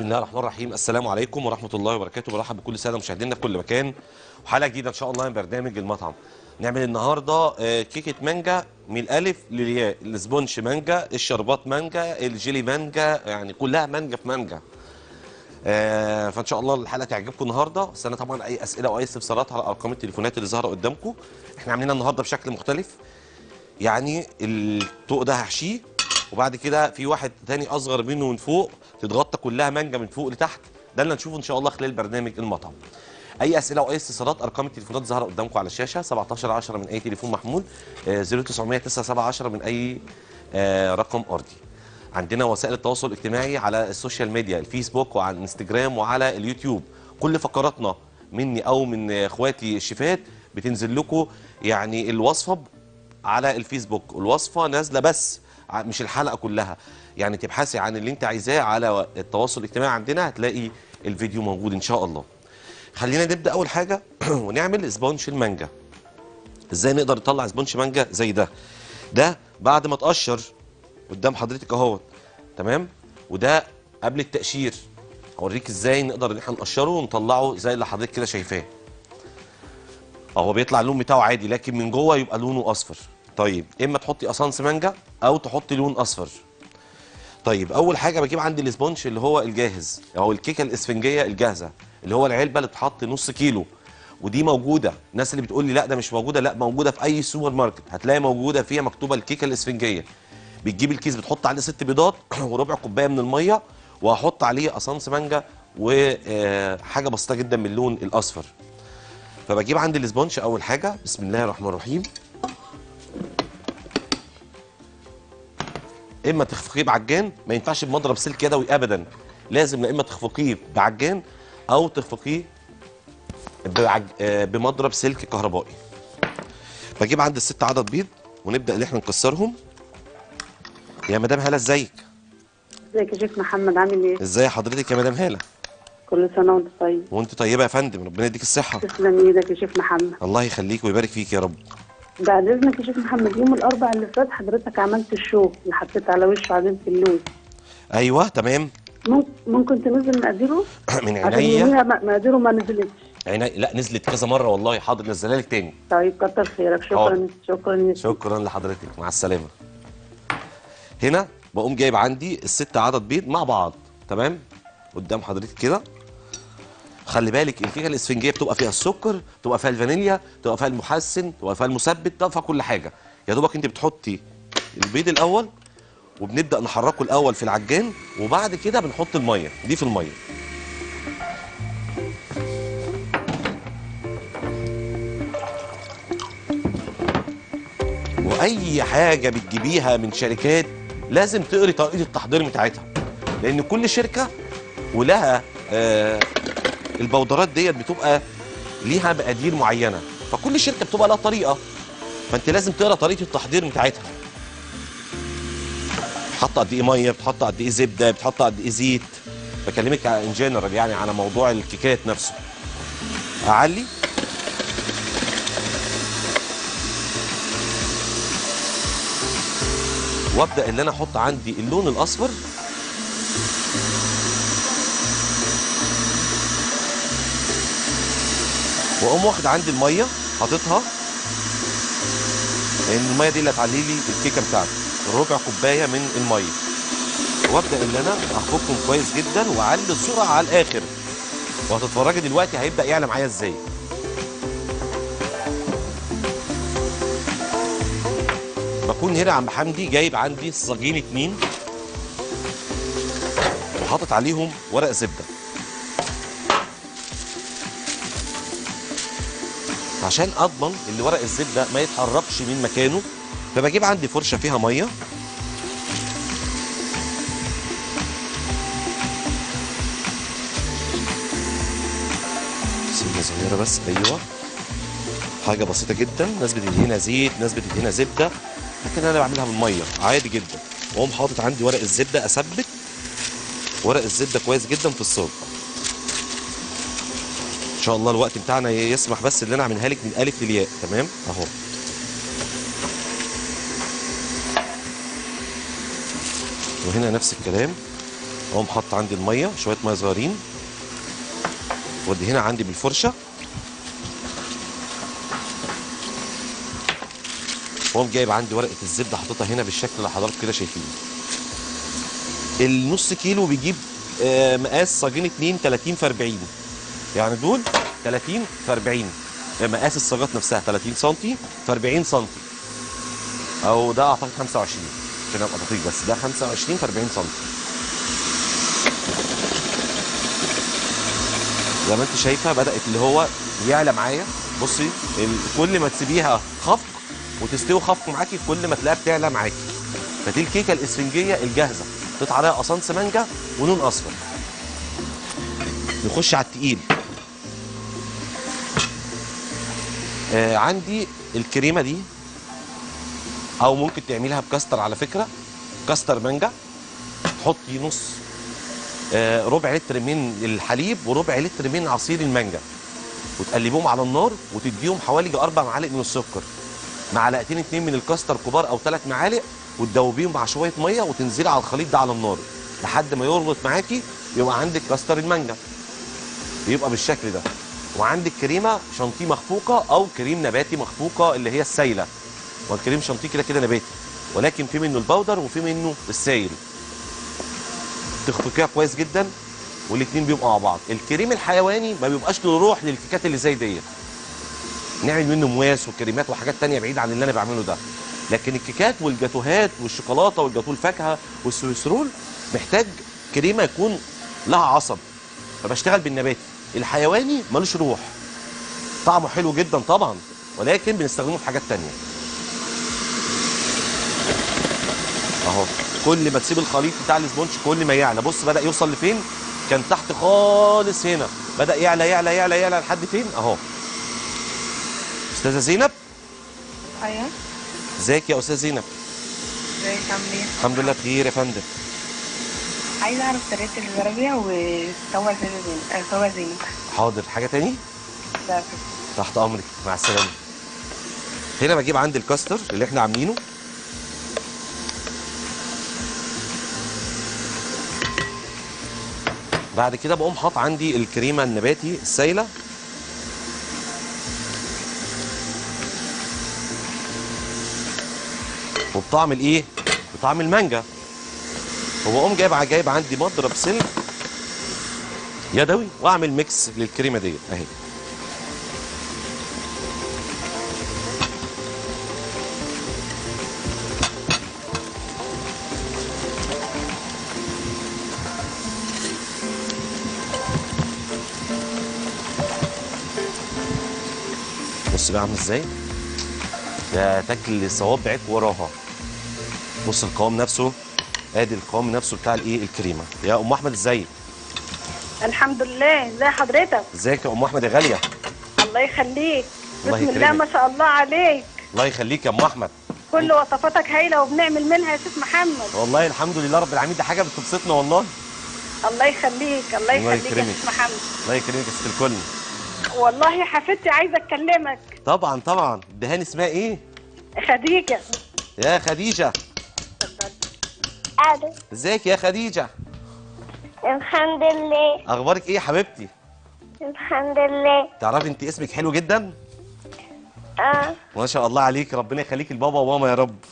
الله الرحمن الرحيم السلام عليكم ورحمه الله وبركاته برحب بكل الساده مشاهدينا في كل مكان وحلقه جديده ان شاء الله من برنامج المطعم نعمل النهارده آه، كيكه مانجا من الالف للياء السبونش مانجا الشربات مانجا الجيلي مانجا يعني كلها مانجا في مانجا آه، فان شاء الله الحلقه تعجبكم النهارده بس انا طبعا اي اسئله او اي استفسارات على ارقام التليفونات اللي ظاهره قدامكم احنا عاملينها النهارده بشكل مختلف يعني الطوق ده هحشيه وبعد كده في واحد تاني اصغر منه من فوق تتغطى كلها مانجا من فوق لتحت ده اللي هنشوفه ان شاء الله خلال برنامج المطعم اي اسئله او اي استفسارات ارقام التليفونات ظاهره قدامكم على الشاشه 17 10 من اي تليفون محمول آه، 0900 9710 من اي آه، رقم ارضي عندنا وسائل التواصل الاجتماعي على السوشيال ميديا الفيسبوك وعلى الانستجرام وعلى اليوتيوب كل فقراتنا مني او من اخواتي الشيفات بتنزل لكم يعني الوصفه على الفيسبوك والوصفه نازله بس ع- مش الحلقه كلها يعني تبحثي عن اللي انت عايزاه على التواصل الاجتماعي عندنا هتلاقي الفيديو موجود ان شاء الله خلينا نبدا اول حاجه ونعمل سبونش المانجا ازاي نقدر نطلع سبونش مانجا زي ده ده بعد ما تقشر قدام حضرتك اهوت تمام وده قبل التقشير اوريك ازاي نقدر ان احنا نقشره ونطلعه زي اللي حضرتك كده شايفاه اهو بيطلع اللون بتاعه عادي لكن من جوه يبقى لونه اصفر طيب اما تحطي اسانس مانجا او تحطي لون اصفر طيب اول حاجه بجيب عندي الاسبونش اللي هو الجاهز او الكيكه الاسفنجيه الجاهزه اللي هو العلبه اللي بتحط نص كيلو ودي موجوده الناس اللي بتقول لي لا ده مش موجوده لا موجوده في اي سوبر ماركت هتلاقي موجوده فيها مكتوبه الكيكه الاسفنجيه بتجيب الكيس بتحط عليه ست بيضات وربع كوبايه من الميه وهحط عليه اسانس مانجا وحاجه بسيطه جدا من اللون الاصفر فبجيب عندي الاسبونش اول حاجه بسم الله الرحمن الرحيم اما تخفقيه بعجان ما ينفعش بمضرب سلك يدوي ابدا لازم يا اما تخفقيه بعجان او تخفقيه بعج... آه، بمضرب سلك كهربائي بجيب عندي الست عدد بيض ونبدا ان احنا نكسرهم يا مدام هاله ازيك ازيك يا شيخ محمد عامل ايه؟ ازاي حضرتك يا مدام هاله كل سنة وانت طيب وانت طيبه يا فندم ربنا يديك الصحه تسلم ايدك يا شيخ محمد الله يخليك ويبارك فيك يا رب بعد اذنك يا شيخ محمد يوم الاربع اللي فات حضرتك عملت الشو اللي حطيت على وشه عديد اللوز ايوه تمام ممكن ممكن تنزل مقاديره؟ من عشان عينيا يوميها م- مقاديره ما نزلتش عيني لا نزلت كذا مره والله حاضر نزلها لك تاني طيب كتر خيرك شكرا حاضر. شكرا يا شيخ. شكرا لحضرتك مع السلامه هنا بقوم جايب عندي الست عدد بيض مع بعض تمام قدام حضرتك كده خلي بالك الكيكه الاسفنجيه بتبقى فيها السكر بتبقى فيها الفانيليا بتبقى فيها المحسن بتبقى فيها المثبت بتبقى فيها كل حاجه يا دوبك انت بتحطي البيض الاول وبنبدا نحركه الاول في العجان وبعد كده بنحط الميه دي في الميه واي حاجه بتجيبيها من شركات لازم تقري طريقه التحضير بتاعتها لان كل شركه ولها آه البودرات ديت بتبقى ليها مقادير معينه فكل شركه بتبقى لها طريقه فانت لازم تقرا طريقه التحضير بتاعتها بتحط قد ايه ميه بتحط قد ايه زبده بتحط قد ايه زيت بكلمك ان جنرال يعني على موضوع الكيكات نفسه اعلي وابدا ان انا احط عندي اللون الاصفر واقوم واخد عندي الميه حاططها لان الميه دي اللي هتعلي لي الكيكه بتاعتي ربع كوبايه من الميه وابدا ان انا اخفقهم كويس جدا واعلي السرعه على الاخر وهتتفرجي دلوقتي هيبدا يعلى معايا ازاي بكون هنا عم حمدي جايب عندي صاجين اتنين وحاطط عليهم ورق زبده عشان اضمن ان ورق الزبده ما يتحركش من مكانه فبجيب عندي فرشه فيها ميه سنه صغيره بس ايوه حاجه بسيطه جدا ناس بتدهنها زيت ناس بتدهنها زبده لكن انا بعملها بالميه عادي جدا واقوم حاطط عندي ورق الزبده اثبت ورق الزبده كويس جدا في الصاج ان شاء الله الوقت بتاعنا يسمح بس ان انا اعملها لك من الف للياء تمام اهو وهنا نفس الكلام اقوم حاطط عندي الميه شويه ميه صغيرين وادي هنا عندي بالفرشه واقوم جايب عندي ورقه الزبده حاططها هنا بالشكل اللي حضراتكم كده شايفينه النص كيلو بيجيب آه، مقاس صاجين 2 30 في 40 يعني دول 30 في 40 مقاس الصاجات نفسها 30 سم في 40 سم او ده اعتقد 25 عشان ابقى دقيق بس ده 25 في 40 سم زي ما انت شايفه بدات اللي هو يعلى معايا بصي ال- كل ما تسيبيها خفق وتستوي خفق معاكي كل ما تلاقيها بتعلى معاكي فدي الكيكه الاسفنجيه الجاهزه قطع عليها قصنص مانجا ولون اصفر نخش على التقيل آه عندي الكريمه دي او ممكن تعمليها بكاستر على فكره كاستر مانجا تحطي نص آه ربع لتر من الحليب وربع لتر من عصير المانجا وتقلبيهم على النار وتديهم حوالي اربع معالق من السكر معلقتين اتنين من الكاستر كبار او ثلاث معالق وتدوبيهم مع شويه ميه وتنزلي على الخليط ده على النار لحد ما يربط معاكي يبقى عندك كاستر المانجا يبقى بالشكل ده وعندك كريمه شانتيه مخفوقه او كريم نباتي مخفوقه اللي هي السايله والكريم شانتيه كده كده نباتي ولكن في منه البودر وفي منه السايل تخفقيها كويس جدا والاثنين بيبقوا مع بعض الكريم الحيواني ما بيبقاش له روح للكيكات اللي زي ديت نعمل منه مواس وكريمات وحاجات تانية بعيد عن اللي انا بعمله ده لكن الكيكات والجاتوهات والشوكولاته والجاتوه الفاكهه والسويسرول محتاج كريمه يكون لها عصب فبشتغل بالنباتي الحيواني ملوش روح طعمه حلو جدا طبعا ولكن بنستخدمه في حاجات تانية اهو كل ما تسيب الخليط بتاع الاسبونج كل ما يعلى بص بدا يوصل لفين كان تحت خالص هنا بدا يعلى يعلى يعلى يعلى لحد فين اهو استاذه زينب ايوه ازيك يا استاذه زينب ازيك عامل ايه؟ الحمد لله بخير يا فندم عايزه اعرف طريقه الزرابية وسوا زينب آه، سوا زينب حاضر حاجه تاني ده تحت امرك مع السلامه هنا بجيب عندي الكاستر اللي احنا عاملينه بعد كده بقوم حاط عندي الكريمه النباتي السايله وبطعم الايه بطعم المانجا وبقوم جايب جايب عندي مضرب سلك يدوي واعمل ميكس للكريمه ديت اهي بص بقى عامل ازاي ده تاكل صوابعك وراها بص القوام نفسه ادي القوام نفسه بتاع الايه الكريمه يا ام احمد ازيك الحمد لله ازي حضرتك ازيك يا ام احمد يا غاليه الله يخليك الله بسم الله يكرمك. ما شاء الله عليك الله يخليك يا ام احمد كل وصفاتك هايله وبنعمل منها يا شيخ محمد والله الحمد لله رب العالمين دي حاجه بتبسطنا والله الله يخليك الله الله يخليك يا يكرمك. شيخ محمد الله يكرمك يا ست الكل والله يا حفيدتي عايزه اكلمك طبعا طبعا دهان اسمها ايه خديجه يا خديجه ألو ازيك يا خديجه الحمد لله اخبارك ايه يا حبيبتي الحمد لله تعرفي انت اسمك حلو جدا اه ما شاء الله عليك ربنا يخليك لبابا وماما يا رب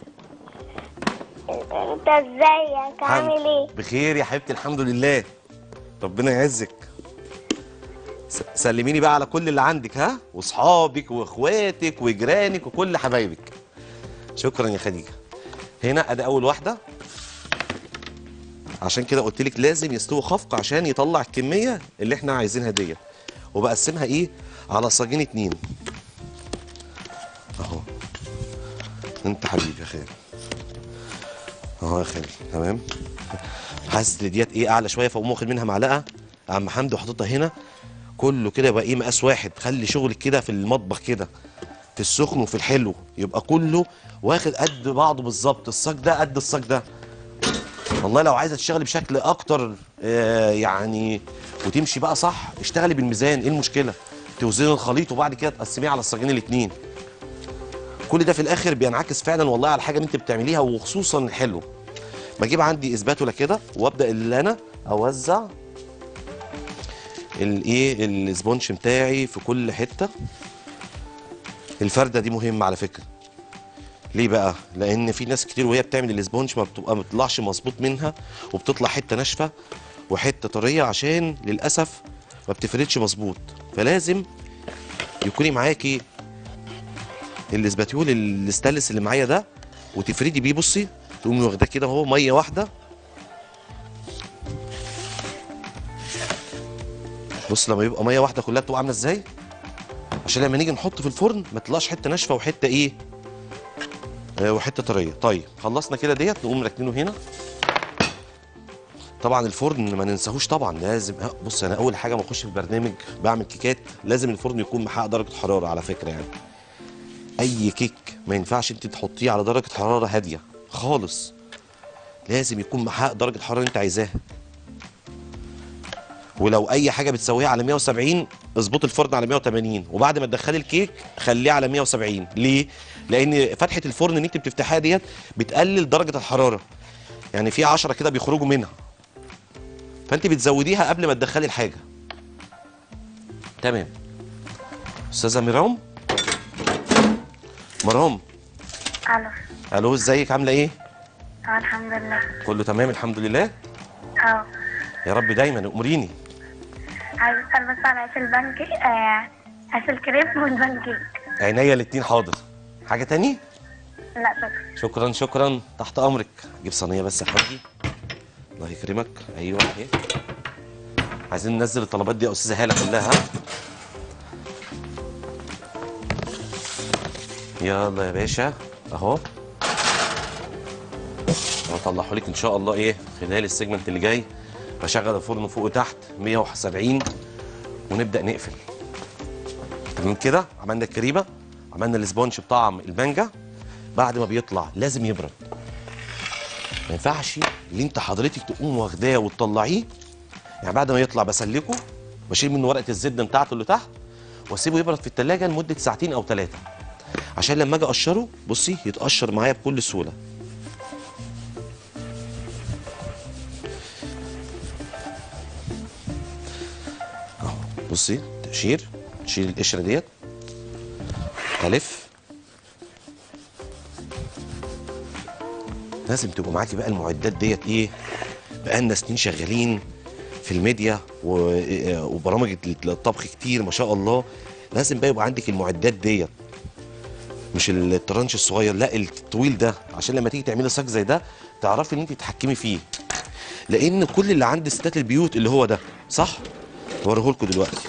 انت ازيك عامل ايه بخير يا حبيبتي الحمد لله ربنا يعزك س- سلميني بقى على كل اللي عندك ها واصحابك واخواتك وجيرانك وكل حبايبك شكرا يا خديجه هنا ادي اول واحده عشان كده قلت لك لازم يستوي خفق عشان يطلع الكميه اللي احنا عايزينها ديت وبقسمها ايه على صاجين اتنين اهو انت حبيبي يا خالد اهو يا خالد تمام حاسس ان ديت ايه اعلى شويه فاقوم واخد منها معلقه عم حمدي وحاططها هنا كله كده يبقى ايه مقاس واحد خلي شغلك كده في المطبخ كده في السخن وفي الحلو يبقى كله واخد قد بعضه بالظبط الصاج ده قد الصاج ده والله لو عايزه تشتغلي بشكل اكتر آه يعني وتمشي بقى صح اشتغلي بالميزان ايه المشكله توزني الخليط وبعد كده تقسميه على الصاجين الاثنين كل ده في الاخر بينعكس فعلا والله على الحاجه اللي انت بتعمليها وخصوصا الحلو بجيب عندي اسباتولا كده وابدا اللي انا اوزع الايه السبونج بتاعي في كل حته الفرده دي مهمه على فكره ليه بقى لان في ناس كتير وهي بتعمل الاسبونج ما بتبقى ما بتطلعش مظبوط منها وبتطلع حته ناشفه وحته طريه عشان للاسف ما بتفردش مظبوط فلازم يكوني معاكي الاسباتيول الستانلس اللي معايا ده وتفردي بيه بصي تقومي واخداه كده اهو ميه واحده بص لما يبقى ميه واحده كلها بتبقى عامله ازاي عشان لما نيجي نحط في الفرن ما تطلعش حته ناشفه وحته ايه آه وحته طريه طيب خلصنا كده ديت نقوم راكنينه هنا طبعا الفرن ما ننساهوش طبعا لازم آه، بص انا اول حاجه ما اخش في البرنامج بعمل كيكات لازم الفرن يكون محقق درجه حراره على فكره يعني اي كيك ما ينفعش انت تحطيه على درجه حراره هاديه خالص لازم يكون محقق درجه الحراره اللي انت عايزاها ولو اي حاجه بتسويها على 170 اظبط الفرن على 180 وبعد ما تدخلي الكيك خليه على 170 ليه لان فتحه الفرن اللي انت بتفتحها ديت بتقلل درجه الحراره يعني في 10 كده بيخرجوا منها فانت بتزوديها قبل ما تدخلي الحاجه تمام استاذه مرام مرام الو الو ازيك عامله ايه اه الحمد لله كله تمام الحمد لله اه يا رب دايما اموريني عايز اسال بس على عيش البنكي آه عيش الكريب والبنكيك عينيا الاتنين حاضر حاجه تاني لا شكرا شكرا شكرا تحت امرك جيب صينيه بس يا حاجي الله يكرمك ايوه اهي عايزين ننزل الطلبات دي يا استاذه هاله كلها يلا يا باشا اهو هطلعه لك ان شاء الله ايه خلال السيجمنت اللي جاي بشغل الفرن فوق وتحت 170 ونبدا نقفل تمام كده عملنا الكريمه عملنا الاسبونج بطعم المانجا بعد ما بيطلع لازم يبرد ما ينفعش اللي انت حضرتك تقوم واخداه وتطلعيه يعني بعد ما يطلع بسلكه بشيل منه ورقه الزبده بتاعته اللي تحت واسيبه يبرد في التلاجة لمده ساعتين او ثلاثه عشان لما اجي اقشره بصي يتقشر معايا بكل سهوله اهو بصي تقشير تشيل القشره ديت الف لازم تبقوا معاكي بقى المعدات ديت ايه بقالنا سنين شغالين في الميديا و- وبرامج الطبخ كتير ما شاء الله لازم بقى يبقى عندك المعدات ديت مش الترانش الصغير لا الطويل ده عشان لما تيجي تعملي صاج زي ده تعرفي ان انت تتحكمي فيه لان كل اللي عند ستات البيوت اللي هو ده صح هوريه لكم دلوقتي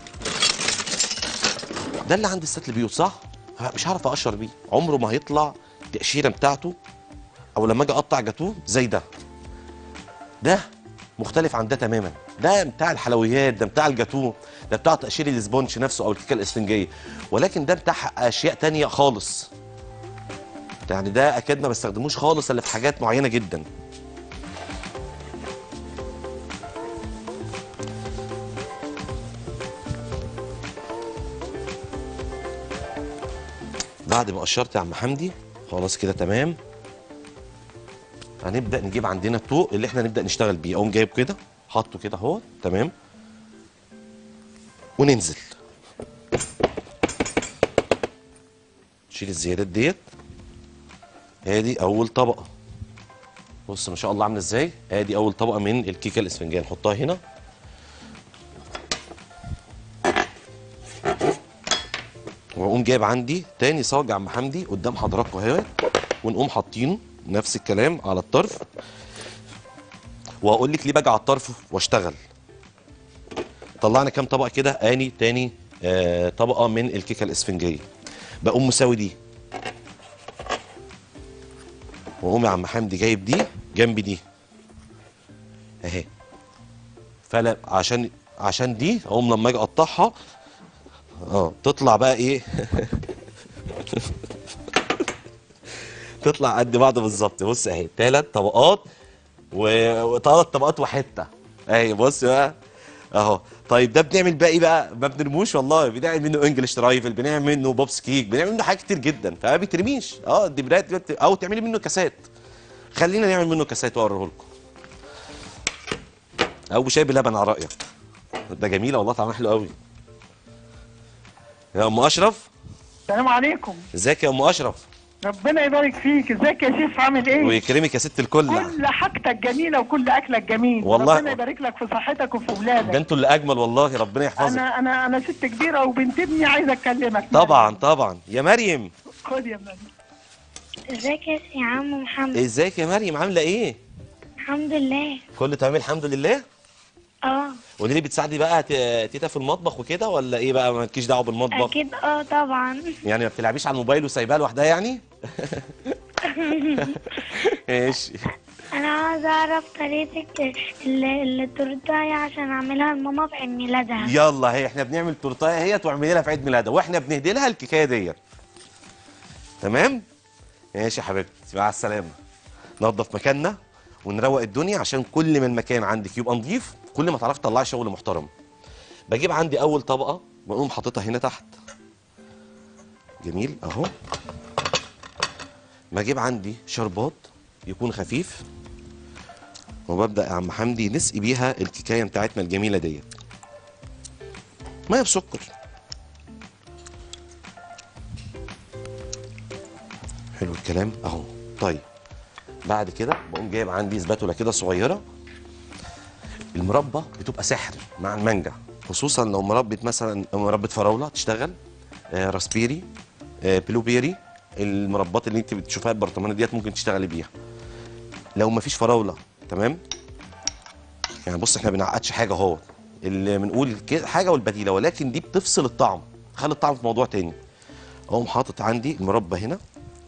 ده اللي عند ستات البيوت صح مش هعرف اقشر بيه عمره ما هيطلع التقشيره بتاعته او لما اجي اقطع جاتوه زي ده ده مختلف عن ده تماما ده بتاع الحلويات ده بتاع الجاتوه ده بتاع تقشير الاسبونج نفسه او الكيكه الاسفنجيه ولكن ده بتاع اشياء تانية خالص يعني ده اكيد ما بستخدموش خالص الا في حاجات معينه جدا بعد ما قشرت يا عم حمدي خلاص كده تمام هنبدا نجيب عندنا الطوق اللي احنا نبدا نشتغل بيه اقوم جايب كده حاطه كده اهو تمام وننزل نشيل الزيادات ديت ادي اول طبقه بص ما شاء الله عامله ازاي ادي اول طبقه من الكيكه الاسفنجيه نحطها هنا واقوم جايب عندي تاني صاج عم حمدي قدام حضراتكم اهي ونقوم حاطينه نفس الكلام على الطرف وهقول لك ليه باجي على الطرف واشتغل طلعنا كام طبقه كده اني تاني آه طبقه من الكيكه الاسفنجيه بقوم مساوي دي واقوم يا عم حمدي جايب دي جنب دي اهي فلا عشان عشان دي اقوم لما اجي اقطعها اه تطلع بقى ايه تطلع قد بعض بالظبط بص اهي ثلاث طبقات و- وثلاث طبقات وحته اهي بص بقى اهو طيب ده بنعمل بقى ايه بقى ما بنرموش والله بنعمل منه انجلش ترايفل بنعمل منه بوبس كيك بنعمل منه حاجات كتير جدا فما بيترميش اه دي بدايه او تعملي منه كاسات خلينا نعمل منه كاسات واوريه لكم او بشاي بلبن على رايك ده جميله والله طعمها حلو قوي يا ام اشرف السلام عليكم ازيك يا ام اشرف ربنا يبارك فيك ازيك يا شيف عامل ايه ويكرمك يا ست الكل كل حاجتك جميله وكل اكلك جميل والله. ربنا يبارك لك في صحتك وفي ده اولادك انتوا اللي اجمل والله ربنا يحفظك انا انا انا ست كبيره وبنت ابني عايزه اكلمك طبعا طبعا يا مريم خد يا مريم ازيك يا سي عم محمد ازيك يا مريم عامله ايه الحمد لله كله تمام الحمد لله اه قولي لي بتساعدي بقى ت- تيتا في المطبخ وكده ولا ايه بقى مالكيش دعوه بالمطبخ اكيد اه طبعا يعني ما بتلعبيش على الموبايل وسايباها لوحدها يعني ماشي انا عاوزه اعرف طريقه ال- التورتايه عشان اعملها لماما في عيد ميلادها يلا هي احنا بنعمل تورتايه هي واعملي لها في عيد ميلادها واحنا بنهدي لها الكيكايه ديت تمام ماشي يا حبيبتي مع السلامه ننظف مكاننا ونروق الدنيا عشان كل ما المكان عندك يبقى نظيف كل ما تعرفي تطلعي شغل محترم بجيب عندي اول طبقه بقوم حاططها هنا تحت جميل اهو بجيب عندي شربات يكون خفيف وببدا يا عم حمدي نسقي بيها الكيكايه بتاعتنا الجميله ديت ميه بسكر حلو الكلام اهو طيب بعد كده بقوم جايب عندي سباتولا كده صغيره المربى بتبقى سحر مع المانجا خصوصا لو مربى مثلا مربى فراوله تشتغل آه راسبيري آه بلو بيري المربات اللي انت بتشوفها البرطمانه ديت ممكن تشتغلي بيها لو مفيش فراوله تمام يعني بص احنا بنعقدش حاجه اهو اللي بنقول كده حاجه والبديله ولكن دي بتفصل الطعم تخلي الطعم في موضوع تاني اقوم حاطط عندي المربى هنا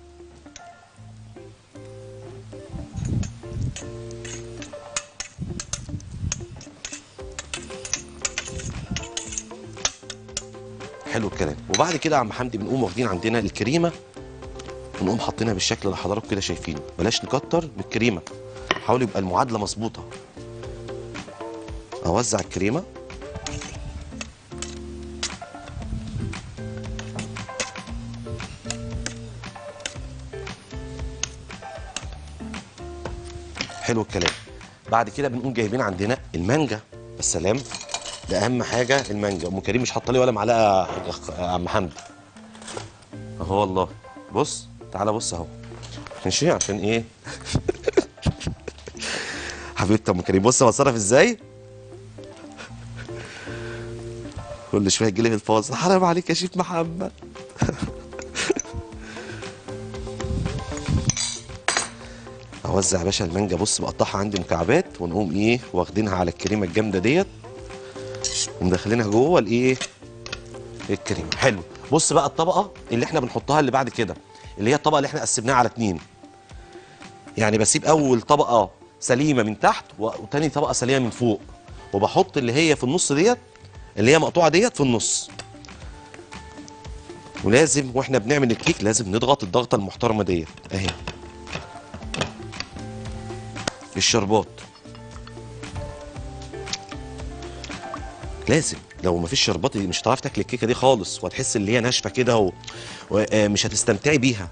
حلو الكلام وبعد كده يا عم حمدي بنقوم واخدين عندنا الكريمه ونقوم حاطينها بالشكل اللي حضراتكم كده شايفينه بلاش نكتر من الكريمه حاول يبقى المعادله مظبوطه اوزع الكريمه حلو الكلام بعد كده بنقوم جايبين عندنا المانجا السلام ده اهم حاجه المانجا ام كريم مش حاطه لي ولا معلقه يا عم حمدي اهو والله بص تعالى بص اهو ماشي عشان ايه حبيبتي ام كريم بص بتصرف ازاي كل شويه تجيلي في الفاصل حرام عليك يا شيف محمد اوزع يا باشا المانجا بص بقطعها عندي مكعبات ونقوم ايه واخدينها على الكريمه الجامده ديت ومدخلينها جوه الايه الكريمه حلو بص بقى الطبقه اللي احنا بنحطها اللي بعد كده اللي هي الطبقه اللي احنا قسمناها على اتنين يعني بسيب اول طبقه سليمه من تحت وتاني طبقه سليمه من فوق وبحط اللي هي في النص ديت اللي هي مقطوعه ديت في النص ولازم واحنا بنعمل الكيك لازم نضغط الضغطه المحترمه ديت اهي الشربات لازم لو مفيش شربات مش هتعرفي تاكلي الكيكه دي خالص وهتحس ان هي ناشفه كده و- ومش هتستمتعي بيها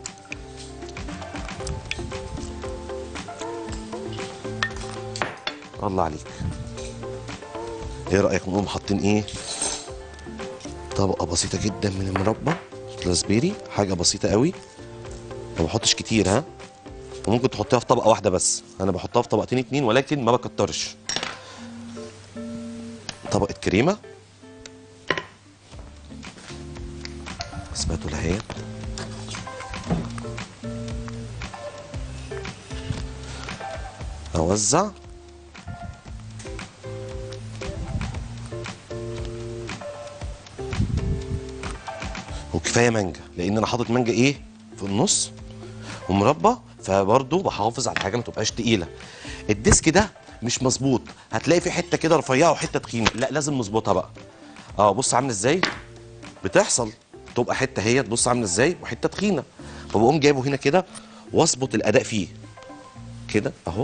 الله عليك ايه رايك نقوم حاطين ايه طبقه بسيطه جدا من المربى راسبيري حاجه بسيطه قوي ما بحطش كتير ها وممكن تحطيها في طبقه واحده بس انا بحطها في طبقتين اتنين ولكن ما بكترش طبقه كريمه سباتولا اهي اوزع وكفايه مانجا لان انا حاطط مانجا ايه في النص ومربى فبرضه بحافظ على الحاجه ما تبقاش تقيله الديسك ده مش مظبوط هتلاقي في حته كده رفيعه وحته تخينه لا لازم نظبطها بقى اه بص عامله ازاي بتحصل تبقى حته هي تبص عامله ازاي وحته تخينه فبقوم جايبه هنا كده واظبط الاداء فيه كده اهو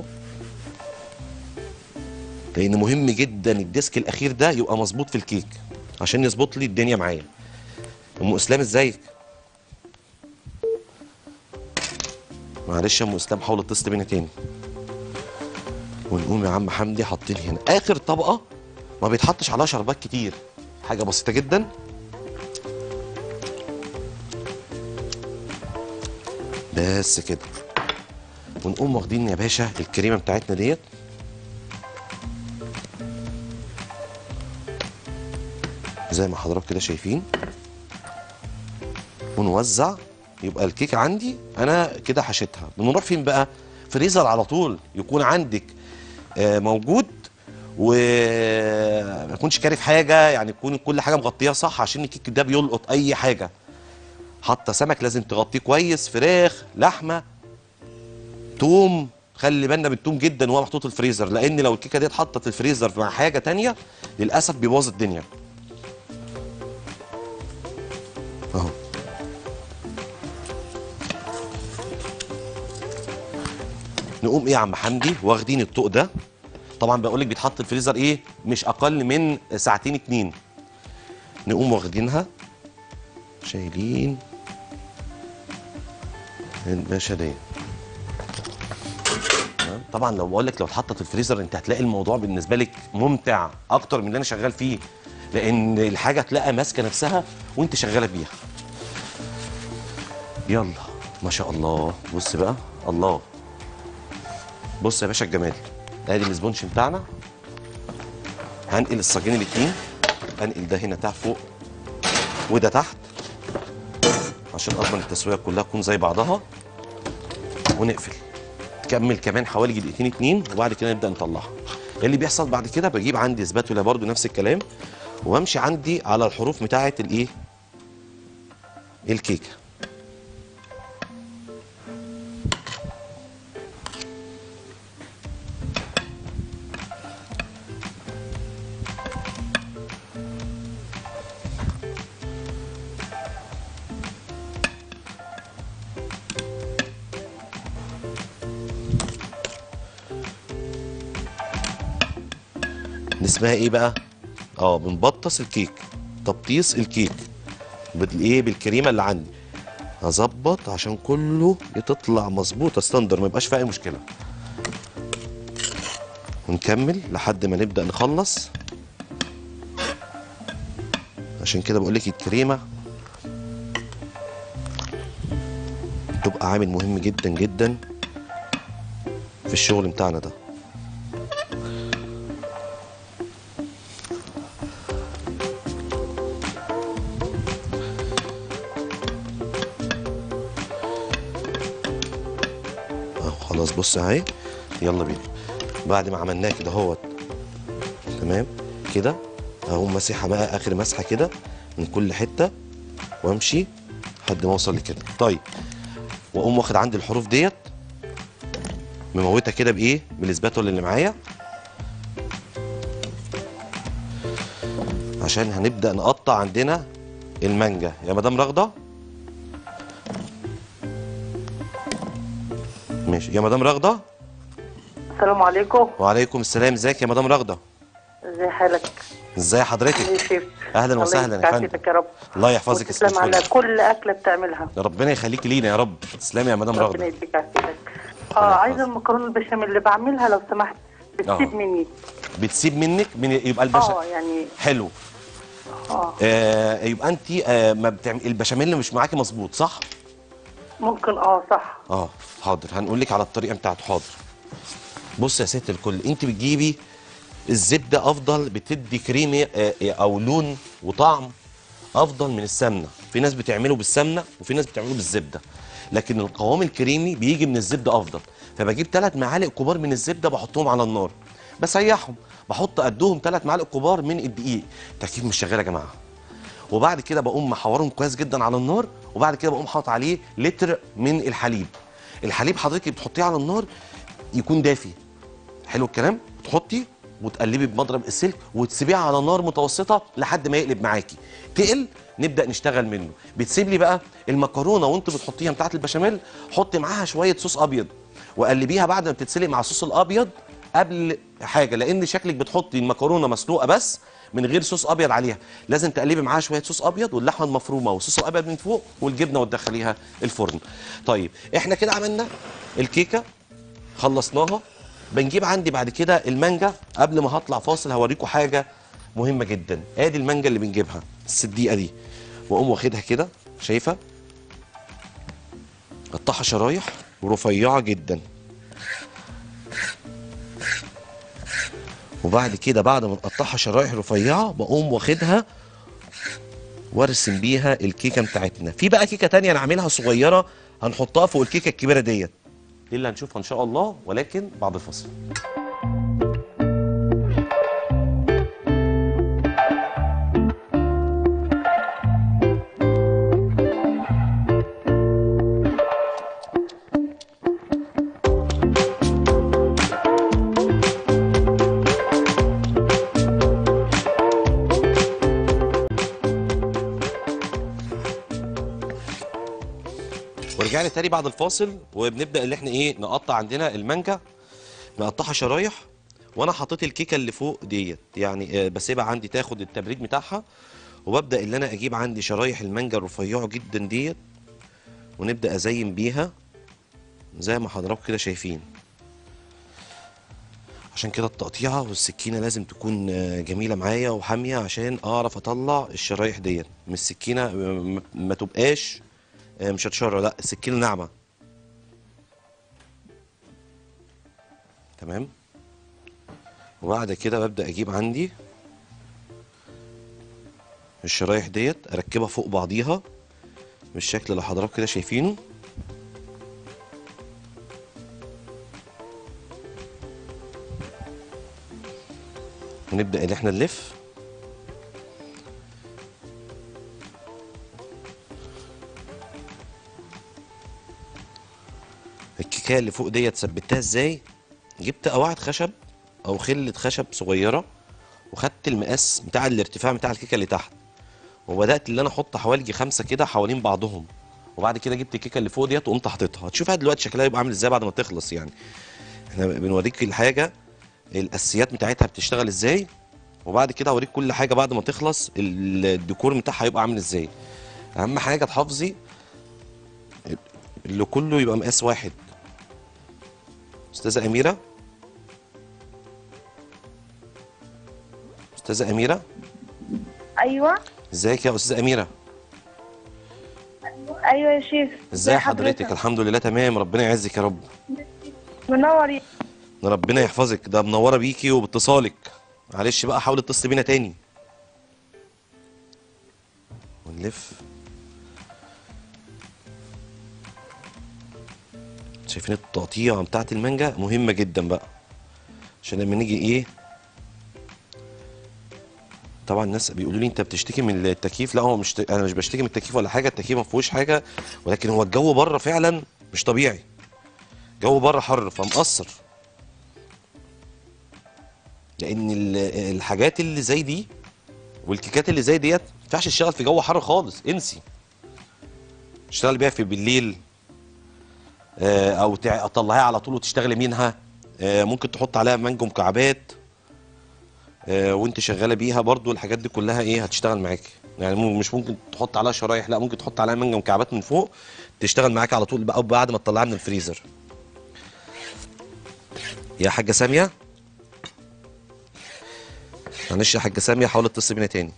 لان مهم جدا الديسك الاخير ده يبقى مظبوط في الكيك عشان يظبط لي الدنيا معايا ام اسلام ازيك معلش يا ام اسلام حاول اتصل بينا تاني ونقوم يا عم حمدي حاطين هنا اخر طبقه ما بيتحطش عليها شربات كتير حاجه بسيطه جدا بس كده ونقوم واخدين يا باشا الكريمه بتاعتنا ديت زي ما حضراتكم كده شايفين ونوزع يبقى الكيك عندي انا كده حشيتها بنروح فين بقى فريزر على طول يكون عندك آه، موجود وما يكونش كارف حاجه يعني يكون كل حاجه مغطيها صح عشان الكيك ده بيلقط اي حاجه حاطه سمك لازم تغطيه كويس فراخ لحمه توم خلي بالنا بالتوم جدا وهو محطوط الفريزر لان لو الكيكه دي اتحطت الفريزر مع حاجه تانية للاسف بيبوظ الدنيا اهو نقوم ايه يا عم حمدي واخدين الطوق ده طبعا بقول لك بيتحط الفريزر ايه مش اقل من ساعتين اتنين نقوم واخدينها شايلين الباشا دي تمام؟ طبعا لو بقول لك لو اتحطت الفريزر انت هتلاقي الموضوع بالنسبه لك ممتع اكتر من اللي انا شغال فيه لان الحاجه تلاقي ماسكه نفسها وانت شغاله بيها يلا ما شاء الله بص بقى الله بص يا باشا الجمال ادي الاسبونش بتاعنا هنقل الصاجين الاتنين هنقل ده هنا تحت فوق وده تحت عشان اضمن التسويه كلها تكون زي بعضها ونقفل تكمل كمان حوالي دقيقتين اتنين وبعد كده نبدا نطلعها اللي بيحصل بعد كده بجيب عندي سباتولا برضو نفس الكلام وامشي عندي على الحروف بتاعه الايه الكيكه دي اسمها ايه بقى اه بنبطس الكيك تبطيس الكيك بالايه بالكريمه اللي عندي هظبط عشان كله تطلع مظبوطه ستاندر ما يبقاش فيها اي مشكله ونكمل لحد ما نبدا نخلص عشان كده بقول لك الكريمه تبقى عامل مهم جدا جدا في الشغل بتاعنا ده اهو خلاص بص اهي يلا بينا بعد ما عملناه كده اهوت تمام كده اقوم ماسحها بقى اخر مسحه كده من كل حته وامشي لحد ما اوصل لكده طيب واقوم واخد عندي الحروف ديت مموتها كده بايه بالاسباتول اللي معايا عشان هنبدا نقطع عندنا المانجا يا مدام رغده ماشي يا مدام رغده السلام عليكم وعليكم السلام ازيك يا مدام رغده ازي حالك ازي حضرتك يا شيف اهلا وسهلا يا فندم يا رب الله يحفظك وتسلم يا على ست كل اكله بتعملها ربنا يخليكي لينا يا رب تسلمي يا مدام ربنا رغده يديك عافيتك اه عايزه المكرونه البشاميل اللي بعملها لو سمحت بتسيب آه. مني بتسيب منك من يبقى البشا اه يعني حلو اه آه يبقى انت آه ما بتعمل البشاميل مش معاكي مظبوط صح ممكن اه صح اه حاضر هنقول لك على الطريقه بتاعته حاضر بص يا ست الكل انت بتجيبي الزبده افضل بتدي كريمه آه، آه، او لون وطعم افضل من السمنه في ناس بتعمله بالسمنه وفي ناس بتعمله بالزبده لكن القوام الكريمي بيجي من الزبده افضل فبجيب ثلاث معالق كبار من الزبده بحطهم على النار بسيحهم بحط قدهم ثلاث معالق كبار من الدقيق التركيب مش شغال يا جماعه وبعد كده بقوم محورهم كويس جدا على النار وبعد كده بقوم حاطط عليه لتر من الحليب الحليب حضرتك بتحطيه على النار يكون دافي حلو الكلام تحطي وتقلبي بمضرب السلك وتسيبيها على نار متوسطه لحد ما يقلب معاكي تقل نبدا نشتغل منه بتسيب لي بقى المكرونه وانت بتحطيها بتاعت البشاميل حطي معاها شويه صوص ابيض وقلبيها بعد ما بتتسلق مع الصوص الابيض قبل حاجه لان شكلك بتحطي المكرونه مسلوقه بس من غير صوص ابيض عليها لازم تقلبي معاها شويه صوص ابيض واللحمه المفرومه والصوص الابيض من فوق والجبنه وتدخليها الفرن طيب احنا كده عملنا الكيكه خلصناها بنجيب عندي بعد كده المانجا قبل ما هطلع فاصل هوريكم حاجه مهمه جدا ادي المانجا اللي بنجيبها الصديقه دي واقوم واخدها كده شايفه قطعها شرايح ورفيعه جدا وبعد كده بعد ما نقطعها شرايح رفيعه بقوم واخدها وارسم بيها الكيكه بتاعتنا في بقى كيكه تانية انا عاملها صغيره هنحطها فوق الكيكه الكبيره ديت دي اللي هنشوفها ان شاء الله ولكن بعد الفصل ورجعنا تاني بعد الفاصل وبنبدا اللي احنا ايه نقطع عندنا المانجا نقطعها شرايح وانا حطيت الكيكه اللي فوق ديت يعني آه، بسيبها عندي تاخد التبريد بتاعها وببدا اللي انا اجيب عندي شرايح المانجا الرفيعه جدا ديت ونبدا ازين بيها زي ما حضراتكم كده شايفين عشان كده التقطيعه والسكينه لازم تكون آه، جميله معايا وحاميه عشان اعرف اطلع الشرايح ديت من السكينه آه، ما- ما تبقاش آه، مشطشره لا السكينه ناعمه تمام وبعد كده ببدا اجيب عندي الشرايح ديت اركبها فوق بعضيها بالشكل اللي حضراتكم كده شايفينه ونبدا ان احنا نلف الكيكه اللي فوق ديت ثبتها ازاي جبت قواعد خشب او خله خشب صغيره وخدت المقاس بتاع الارتفاع بتاع الكيكه اللي تحت وبدات اللي انا احط حوالي خمسه كده حوالين بعضهم وبعد كده جبت الكيكه اللي فوق ديت وقمت حاططها هتشوفها دلوقتي شكلها يبقى عامل ازاي بعد ما تخلص يعني احنا بنوريك الحاجه الاساسيات بتاعتها بتشتغل ازاي وبعد كده هوريك كل حاجه بعد ما تخلص ال- الديكور بتاعها هيبقى عامل ازاي اهم حاجه تحافظي اللي كله يبقى مقاس واحد استاذه اميره استاذه اميره ايوه ازيك يا استاذه اميره ايوه يا شيف ازاي حضرتك الحمد لله تمام ربنا يعزك يا رب منور يا- ربنا يحفظك ده منوره بيكي وباتصالك معلش بقى حاول تتصل بينا تاني ونلف شايفين التقطيع بتاعت المانجا مهمه جدا بقى عشان لما نيجي ايه طبعا الناس بيقولوا لي انت بتشتكي من التكييف لا هو مش انا مش بشتكي من التكييف ولا حاجه التكييف ما فيهوش حاجه ولكن هو الجو بره فعلا مش طبيعي الجو بره حر فمقصر لان ال- الحاجات اللي زي دي والكيكات اللي زي ديت ما ينفعش تشتغل في جو حر خالص انسي اشتغل بيها في بالليل آه، او تع- تطلعيها على طول وتشتغلي منها آه، ممكن تحط عليها مانجو مكعبات آه، وانت شغاله بيها برضو الحاجات دي كلها ايه هتشتغل معاكي يعني مو- مش ممكن تحط عليها شرايح لا ممكن تحط عليها مانجا مكعبات من فوق تشتغل معاكي على طول بقى بعد ما تطلعها من الفريزر يا حاجه ساميه معلش يا حاجه ساميه حاول تتصل بينا تاني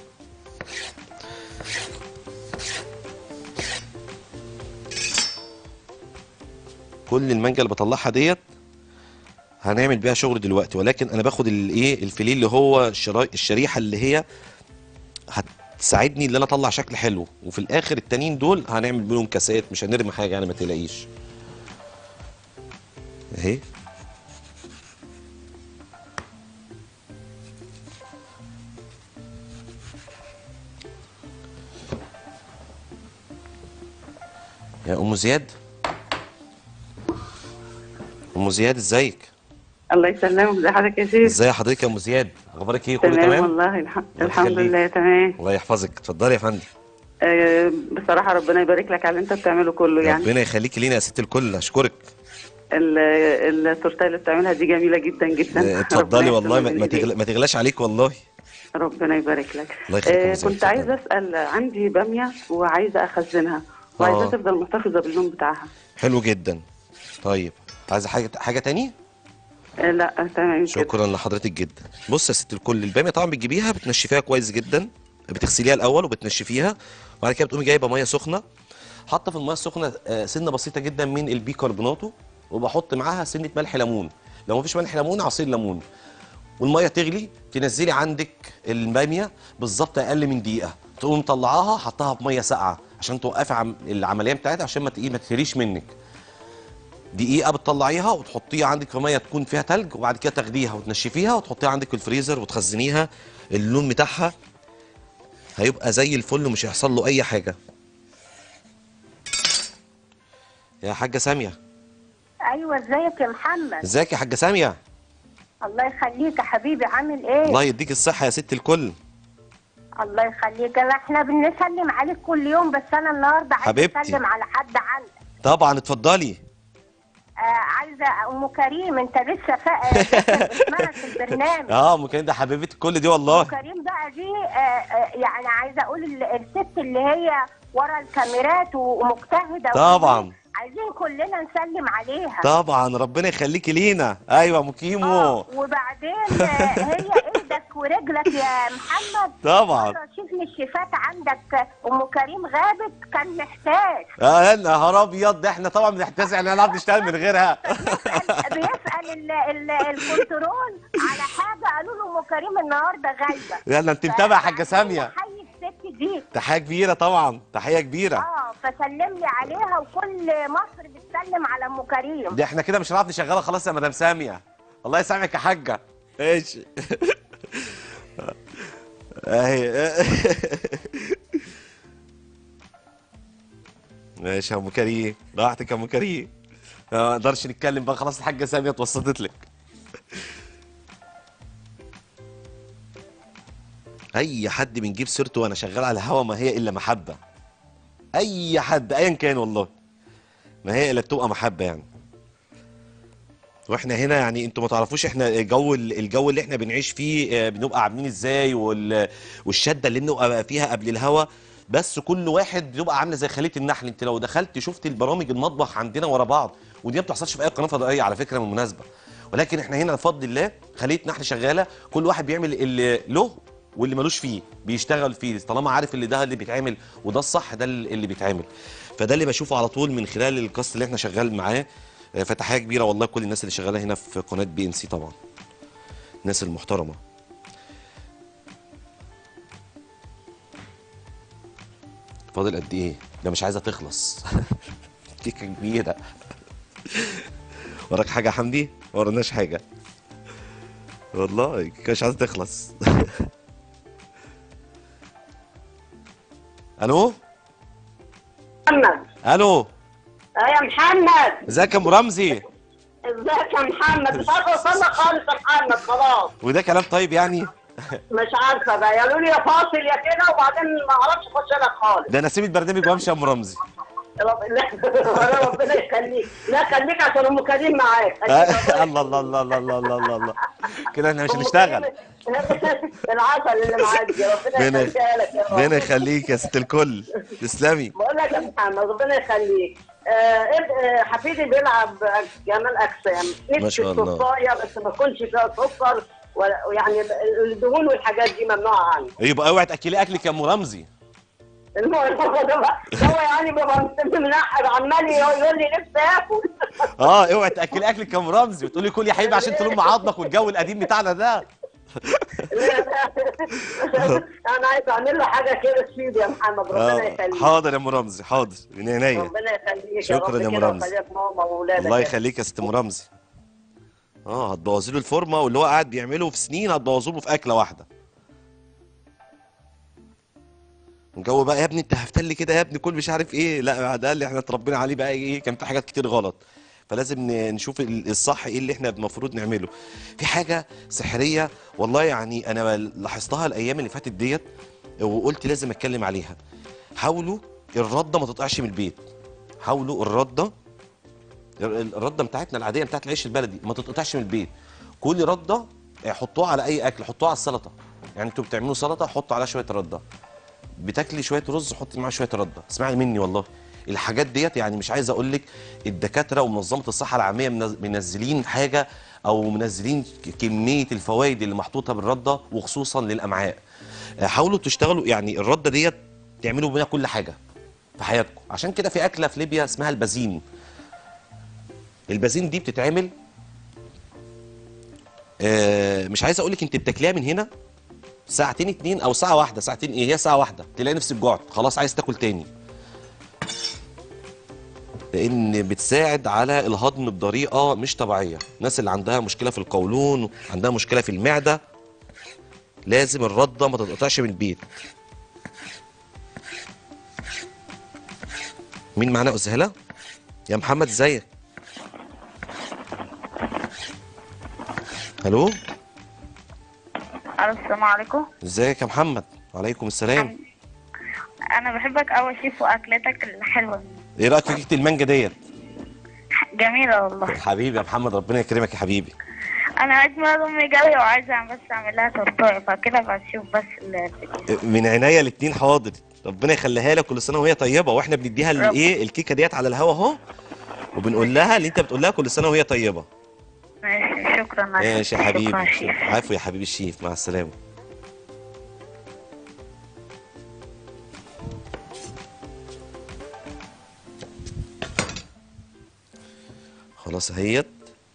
كل المانجا اللي بطلعها ديت هنعمل بيها شغل دلوقتي ولكن انا باخد الايه الفيليه اللي هو الشراي... الشريحه اللي هي هتساعدني ان انا اطلع شكل حلو وفي الاخر التانيين دول هنعمل بيهم كاسات مش هنرمي حاجه يعني ما تقلقيش اهي يا ام زياد ام زياد ازيك الله يسلمك زي حضرتك يا شيخ ازاي حضرتك يا ام زياد اخبارك ايه كله تمام تمام والله الح... الله الحمد يخليك. لله تمام الله يحفظك اتفضلي يا فندم آه بصراحه ربنا يبارك لك على اللي انت بتعمله كله يعني ربنا يخليكي لينا يا ست الكل اشكرك ال- التورتيه اللي بتعملها دي جميله جدا جدا آه، اتفضلي ربنا والله ما, يحفظها ما, بين تغل... ما تغلاش عليك والله إيديك. ربنا يبارك لك الله يخليك يا آه مزيد، كنت عايزه اتفضلي. اسال عندي باميه وعايزه اخزنها وعايزه آه. تفضل محتفظه باللون بتاعها حلو جدا طيب عايزه حاجه حاجه تاني آه لا تمام كده شكرا لحضرتك جدا بص يا ست الكل الباميه طبعا بتجيبيها بتنشفيها كويس جدا بتغسليها الاول وبتنشفيها وبعد كده بتقومي جايبه ميه سخنه حاطه في الميه السخنه آه، سنه بسيطه جدا من البيكربوناتو وبحط معاها سنه ملح ليمون لو مفيش ملح ليمون عصير ليمون والميه تغلي تنزلي عندك الباميه بالظبط اقل من دقيقه تقوم مطلعاها حطها في ميه ساقعه عشان توقفي عم العمليه بتاعتها عشان ما تقي- ما تهريش منك دقيقه بتطلعيها وتحطيها عندك في ميه تكون فيها تلج وبعد كده تاخديها وتنشفيها وتحطيها عندك في الفريزر وتخزنيها اللون بتاعها هيبقى زي الفل ومش هيحصل له اي حاجه يا حاجه ساميه ايوه ازيك يا محمد ازيك يا حاجه ساميه الله يخليك يا حبيبي عامل ايه الله يديك الصحه يا ست الكل الله يخليك انا احنا بنسلم عليك كل يوم بس انا النهارده عايزه حبيبتي. اسلم على حد عندك طبعا اتفضلي آه عايزه ام كريم انت لسه فا... لسه اسمها في البرنامج اه ممكن ده حبيبه الكل دي والله ام كريم بقى دي آه آه يعني عايزه اقول ال- الست اللي هي ورا الكاميرات ومجتهده طبعا. وكده. عايزين كلنا نسلم عليها طبعا ربنا يخليكي لينا ايوه مكيمو آه، وبعدين آه، هي ايدك ورجلك يا محمد طبعا. مرة شيف من الشيفات عندك ام كريم غابت كان محتاج اه يا نهار ابيض ده احنا طبعا بنحتاج ان نعرف نشتغل من غيرها بيسال بيسال ال- ال- الكنترول على حاجه قالوا له ام كريم النهارده غايبه يلا انت متابعه يا حاجه ساميه حي الست دي تحيه كبيره طبعا تحيه كبيره اه فسلم لي عليها وكل مصر بتسلم على ام كريم دي احنا كده مش هنعرف نشغلها خلاص يا مدام ساميه الله يسامحك يا حاجه ايش اهي ماشي يا ام كريم راحتك يا ام كريم ما نقدرش نتكلم بقى خلاص الحاجه ساميه اتوسطت لك اي حد بنجيب سيرته وانا شغال على الهوا ما هي الا محبه اي حد ايا كان والله ما هي الا بتبقى محبه يعني واحنا هنا يعني انتوا ما تعرفوش احنا الجو الجو اللي احنا بنعيش فيه آه، بنبقى عاملين ازاي وال- والشده اللي بنبقى فيها قبل الهوا بس كل واحد بيبقى عامله زي خليه النحل انت لو دخلت شفت البرامج المطبخ عندنا ورا بعض ودي ما بتحصلش في اي قناه فضائيه على فكره بالمناسبه ولكن احنا هنا بفضل الله خليه نحل شغاله كل واحد بيعمل اللي له واللي ملوش فيه بيشتغل فيه طالما عارف اللي ده اللي بيتعمل وده الصح ده اللي بيتعمل فده اللي بشوفه على طول من خلال الكاست اللي احنا شغال معاه آه، فتحيه كبيره والله كل الناس اللي شغاله هنا في قناه بي ان سي طبعا الناس المحترمه فاضل قد ايه ده مش عايزه تخلص كيكه كبيره وراك حاجه يا حمدي ما وراناش حاجه والله الكيكه مش عايزه تخلص الو محمد الو اه يا محمد ازيك يا ام رمزي ازيك يا محمد مش عارفه اوصل لك خالص يا محمد خلاص وده كلام طيب يعني مش عارفه بقى قالوا لي يا فاصل يا كده وبعدين ما اعرفش اخش لك خالص ده انا اسيب البرنامج وامشي يا ام رمزي رب... لا ربنا يخليك لا خليك عشان ام كريم معاك آه، الله الله الله الله الله الله الله الله كده احنا مش أم هنشتغل كريم- العسل اللي معاك دي ربنا ربنا يخليها لك يا رب ربنا يخليك يا ست الكل تسلمي بقول لك يا محمد ربنا يخليك آه إب- آه، حفيدي بيلعب جمال اجسام ما شاء الله. الصفايه بس ما يكونش فيها سكر ولا يعني الدهون والحاجات دي ممنوعه عني يبقى اوعي تاكلي اكلك يا ام رمزي المهم هو ده بقى- هو يعني بيبقى منحب عمال يقول لي نفسي اكل اه اوعي تاكلي اكلك يا ام رمزي وتقولي كل يا حبيبي عشان تلم عظمك والجو القديم بتاعنا ده انا عايز اعمل له حاجه كده تفيد يا محمد ربنا آه يخليك حاضر يا ام رمزي حاضر من عينيا ربنا يخليك شكرا يا رب أم كده رمزي. ويخليك ماما واولادك الله يا يخليك يا ست ام رمزي اه هتبوظي له الفورمه واللي هو قاعد بيعمله في سنين هتبوظوا له في اكله واحده الجو بقى يا ابني انت هفتل كده يا ابني كل مش عارف ايه لا ده اللي احنا اتربينا عليه بقى ايه كان في حاجات كتير غلط فلازم ن- نشوف ال- الصح ايه اللي احنا المفروض نعمله في حاجه سحريه والله يعني انا لاحظتها الايام اللي فاتت ديت وقلت لازم اتكلم عليها حاولوا الرده ما تقطعش من البيت حاولوا الرده ال- الرده بتاعتنا العاديه بتاعت العيش البلدي ما تتقطعش من البيت كل رده آه، حطوها على اي اكل حطوها على السلطه يعني انتوا بتعملوا سلطه حطوا عليها شويه رده بتاكلي شويه رز حطي معاه شويه رده اسمعي مني والله الحاجات ديت يعني مش عايز اقول لك الدكاتره ومنظمه الصحه العالميه منز- منزلين حاجه او منزلين ك- كميه الفوائد اللي محطوطه بالرده وخصوصا للامعاء آه، حاولوا تشتغلوا يعني الرده ديت تعملوا بيها كل حاجه في حياتكم عشان كده في اكله في ليبيا اسمها البازين البازين دي بتتعمل آه، مش عايز اقول لك انت بتاكليها من هنا ساعتين اتنين او ساعه واحده ساعتين ايه هي ساعه واحده تلاقي نفسك جوعت خلاص عايز تاكل تاني لان بتساعد على الهضم بطريقه مش طبيعيه الناس اللي عندها مشكله في القولون عندها مشكله في المعده لازم الرده ما تتقطعش من البيت مين معانا يا استاذ هلا يا محمد ازيك الو الو السلام عليكم ازيك يا محمد وعليكم السلام انا بحبك قوي شيف واكلتك الحلوه ايه رايك في كيكه المانجا ديت جميله والله حبيبي يا محمد ربنا يكرمك يا حبيبي انا عيد ميلاد امي جايه وعايزه بس اعمل لها تورتايه فكده بشوف بس الفيديو من عينيا الاتنين حاضر ربنا يخليها لك كل سنه وهي طيبه واحنا بنديها الايه الكيكه ديت على الهوا اهو وبنقول لها اللي انت بتقول لها كل سنه وهي طيبه ماشي شكرا ماشي يا شكرا حبيبي شيف عفو يا حبيبي الشيف مع السلامه خلاص اهيت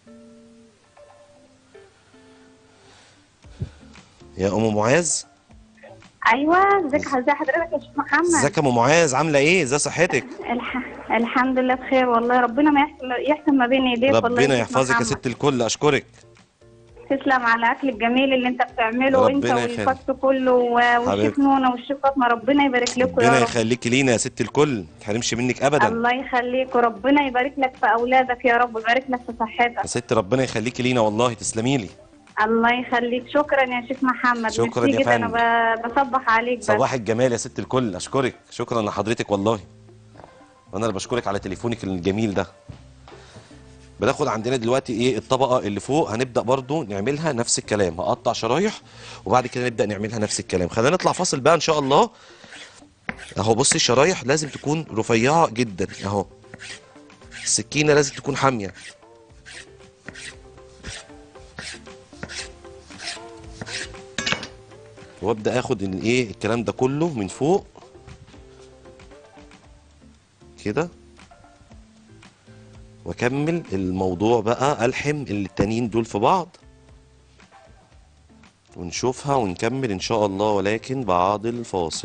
يا ام معاذ ايوه ازيك ازي حضرتك يا شيخ محمد ازيك يا ام معاذ عامله ايه ازي صحتك الح... الحمد لله بخير والله ربنا ما يحسن يحسن ما بين ايديك والله ربنا يا شيخ يحفظك يا محمد. ست الكل اشكرك تسلم على الاكل الجميل اللي انت بتعمله وانت ربنا يخليك. والفصل كله و- والشيف حبيبتي. نونه والشيف فاطمه ربنا يبارك لكم يا ربنا رب يخليكي لينا يا ست الكل ما تحرمش منك ابدا الله يخليك وربنا يبارك لك في اولادك يا رب ويبارك لك في صحتك يا ست ربنا يخليكي لينا والله تسلمي لي الله يخليك شكرا يا شيخ محمد شكرا ميرسي يا جدا انا ب- بصبح عليك بس صباح الجمال يا ست الكل اشكرك شكرا لحضرتك والله وانا اللي بشكرك على تليفونك الجميل ده بناخد عندنا دلوقتي ايه الطبقه اللي فوق هنبدا برضو نعملها نفس الكلام هقطع شرايح وبعد كده نبدا نعملها نفس الكلام خلينا نطلع فاصل بقى ان شاء الله اهو بصي الشرايح لازم تكون رفيعه جدا اهو السكينه لازم تكون حاميه وابدا اخد الايه الكلام ده كله من فوق كده واكمل الموضوع بقى الحم التانيين دول في بعض ونشوفها ونكمل ان شاء الله ولكن بعد الفاصل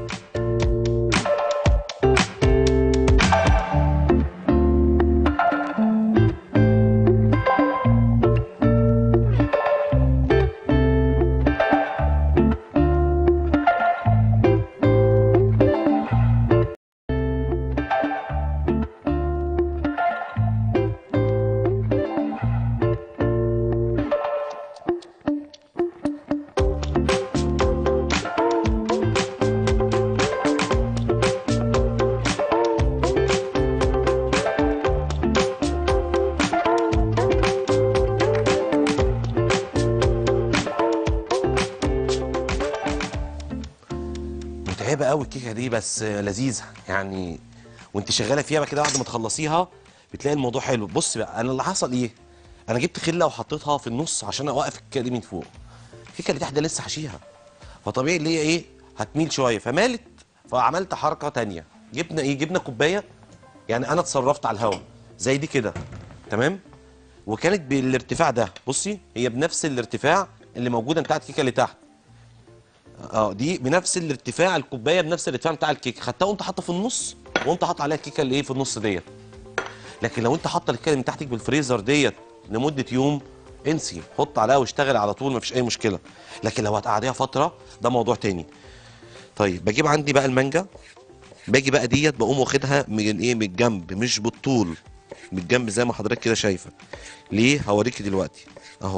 متعبه قوي الكيكه دي بس لذيذه يعني وانت شغاله فيها بقى كده بعد ما تخلصيها بتلاقي الموضوع حلو بص بقى انا اللي حصل ايه انا جبت خله وحطيتها في النص عشان اوقف الكيكه دي من فوق الكيكه اللي تحت ده لسه حشيها فطبيعي اللي هي ايه هتميل شويه فمالت فعملت حركه تانية جبنا ايه جبنا كوبايه يعني انا اتصرفت على الهواء زي دي كده تمام وكانت بالارتفاع ده بصي هي بنفس الارتفاع اللي موجوده بتاعت الكيكه اللي تحت اه دي بنفس الارتفاع الكوبايه بنفس الارتفاع بتاع الكيكه خدتها وانت حاطه في النص وانت حاطط عليها الكيكه اللي ايه في النص ديت لكن لو انت حاطه الكيكه من تحتك بالفريزر ديت لمده يوم انسي حط عليها واشتغل على طول مفيش اي مشكله لكن لو هتقعديها فتره ده موضوع تاني طيب بجيب عندي بقى المانجا باجي بقى ديت بقوم واخدها من ايه من الجنب مش بالطول من الجنب زي ما حضرتك كده شايفه ليه هوريكي دلوقتي اهو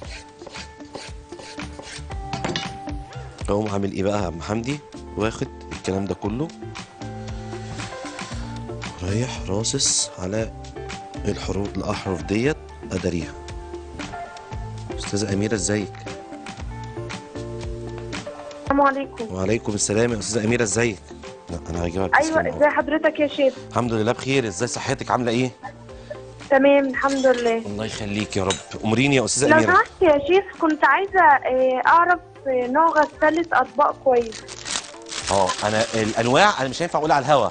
اقوم عامل ايه بقى يا عم حمدي واخد الكلام ده كله رايح راصص على الحروف الاحرف ديت اداريها استاذه اميره ازيك السلام عليكم وعليكم السلام يا استاذه اميره ازيك لا انا هجيبها ايوه بتسليم ازي حضرتك يا شيخ الحمد لله بخير ازاي صحتك عامله ايه تمام الحمد لله الله يخليك يا رب امريني يا استاذه لو اميره سمحت يا شيخ كنت عايزه آه، اعرف آه، نوع غسالة اطباق كويس اه انا الانواع انا مش هينفع اقولها على الهوا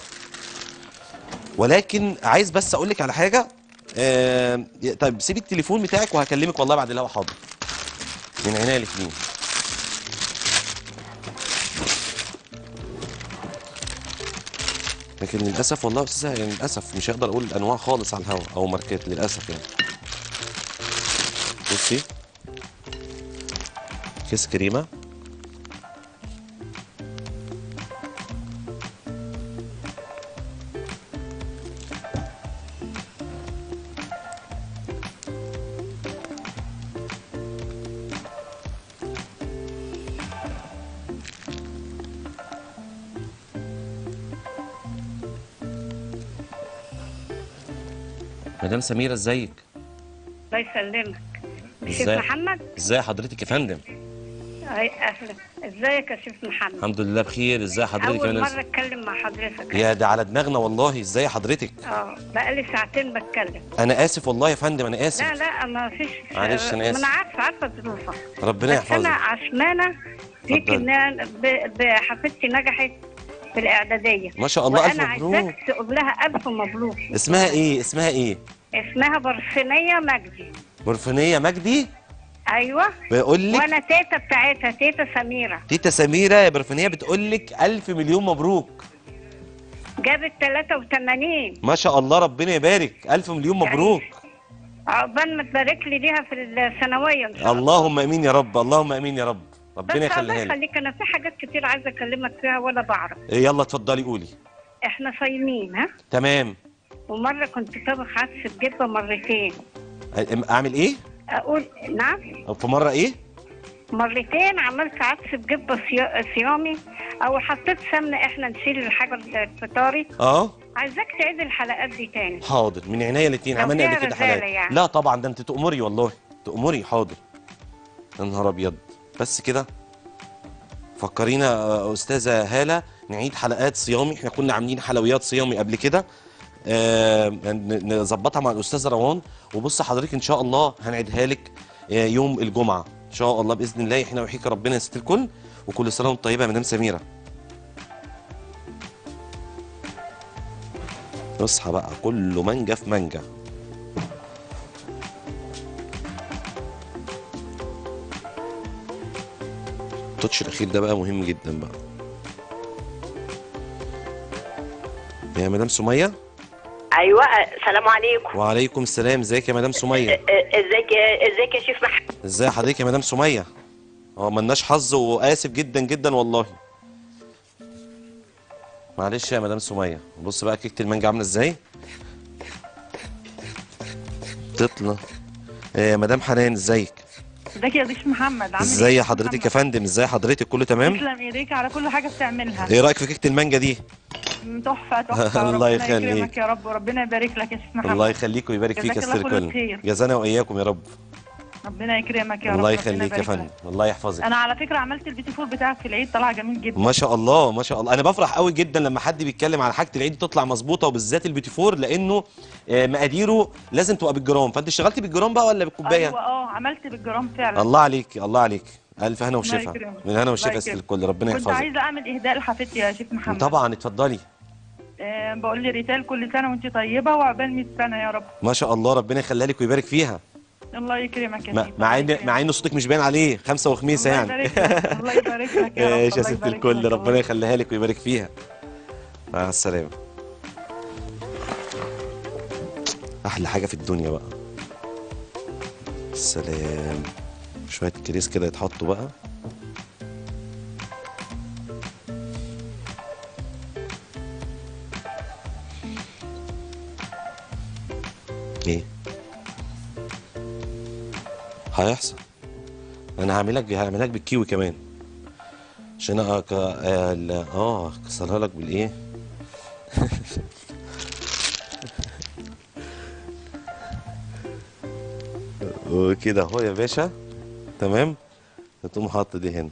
ولكن عايز بس اقول لك على حاجه آه طيب سيبي التليفون بتاعك وهكلمك والله بعد الهوا حاضر من عينيا الاثنين لكن للاسف والله يا استاذه يعني للاسف مش هقدر اقول الانواع خالص على الهوا او ماركات للاسف يعني بصي كيس كريمه مدام سميرة ازيك؟ الله يسلمك شيف ازاي؟ محمد ازاي حضرتك يا فندم؟ اي اهلا ازيك يا شيف محمد الحمد لله بخير ازاي حضرتك يا اول ناس؟ مره اتكلم مع حضرتك يا ده على دماغنا والله ازاي حضرتك؟ اه بقالي ساعتين بتكلم انا اسف والله يا فندم انا اسف لا لا ما فيش معلش، أنا ما آسف. انا عارفه عارفه ظروفك ربنا بس انا يحفظك عشمانه فيك اتفضلي. ان أنا ب- ب- حفيدتي نجحت في الاعداديه ما شاء الله الف وانا مبروك عايزاك تقول لها الف مبروك اسمها ايه؟ اسمها ايه؟ اسمها برسينيه مجدي برفانية مجدي ايوه بيقول لك وانا تيتا بتاعتها تيتا سميره تيتا سميرة يا برفانية بتقول لك الف مليون مبروك جابت 83 ما شاء الله ربنا يبارك الف مليون مبروك عقبال ما تبارك لي ليها في الثانويه ان شاء الله اللهم امين يا رب اللهم امين يا رب بس ربنا الله يخليها لك يخليك انا في حاجات كتير عايزه اكلمك فيها ولا بعرف يلا اتفضلي قولي احنا صايمين ها تمام ومره كنت طابخ عدس بجبه مرتين اعمل ايه؟ اقول نعم أو في مرة ايه؟ مرتين عملت عدس بجبه صيا- صيامي او حطيت سمنه احنا نشيل الحاجه الفطاري اه عايزاك تعيد الحلقات دي تاني حاضر من عينيا الاثنين لو عملنا فيها قبل كده رسالة حلقات يعني. لا طبعا ده انت تأمري والله تأمري حاضر يا نهار ابيض بس كده فكرينا يا استاذه هاله نعيد حلقات صيامي احنا كنا عاملين حلويات صيامي قبل كده آه، ن- نظبطها مع الاستاذ روان وبص حضرتك ان شاء الله هنعيدها لك آه، يوم الجمعه ان شاء الله باذن الله احنا ويحييك ربنا يا ست الكل وكل سنه وانت طيبه يا مدام سميره اصحى بقى كله مانجا في مانجا التاتش الاخير ده بقى مهم جدا بقى يا مدام سميه ايوه السلام عليكم وعليكم السلام ازيك يا مدام سميه ازيك يا- ازيك يا شيف محمد ازاي حضرتك يا مدام سميه اه ملناش حظ واسف جدا جدا والله معلش يا مدام سميه بص بقى كيكه المانجا عامله ازاي تطلع آه، يا مدام حنان ازيك ازيك يا شيف محمد عامل ازاي ايه يا حضرتك يا فندم ازاي حضرتك كله تمام تسلم ايديك على كل حاجه بتعملها ايه رايك في كيكه المانجا دي تحفه تحفه الله ربنا يخليك. يكرمك يا رب وربنا يبارك لك يا شيف محمد الله يخليك ويبارك فيك يا جزاك الله ستر كل الكل خير. جزانا واياكم يا رب ربنا يكرمك يا رب الله ربنا يخليك يا يبارك فندم لك. الله يحفظك انا على فكره عملت البيتي فور بتاعك في العيد طلع جميل جدا ما شاء الله ما شاء الله انا بفرح قوي جدا لما حد بيتكلم على حاجه العيد تطلع مظبوطه وبالذات البيوتي فور لانه آه، مقاديره لازم تبقى بالجرام فانت اشتغلتي بالجرام بقى ولا بالكوبايه ايوه اه عملت بالجرام فعلا الله عليك الله عليك الف هنا الله وشفا يكرمك. من الهنا الله والشفا يا ست يكرمك. الكل ربنا كنت يحفظك عايزه اعمل اهداء لحفيدتي يا شيف محمد طبعا اتفضلي آه بقول لي ريتال كل سنه وانت طيبه وعقبال 100 سنه يا رب ما شاء الله ربنا يخليها لك ويبارك فيها الله يكرمك يا مع- شيف مع الله ان مع ان صوتك مش باين عليه خمسه وخميسه الله يعني يبارك لك الله يبارك لك يا رب ايش يا الله ست يبارك الكل لك. ربنا يخليها لك ويبارك فيها مع السلامه احلى حاجه في الدنيا بقى السلام شويه كريس كده يتحطوا بقى ايه هيحصل انا هعملك هعملك بالكيوي كمان عشان أ- ك- اه ال- اه اكسرها لك بالايه وكده اهو يا باشا تمام تقوم حاطط دي هنا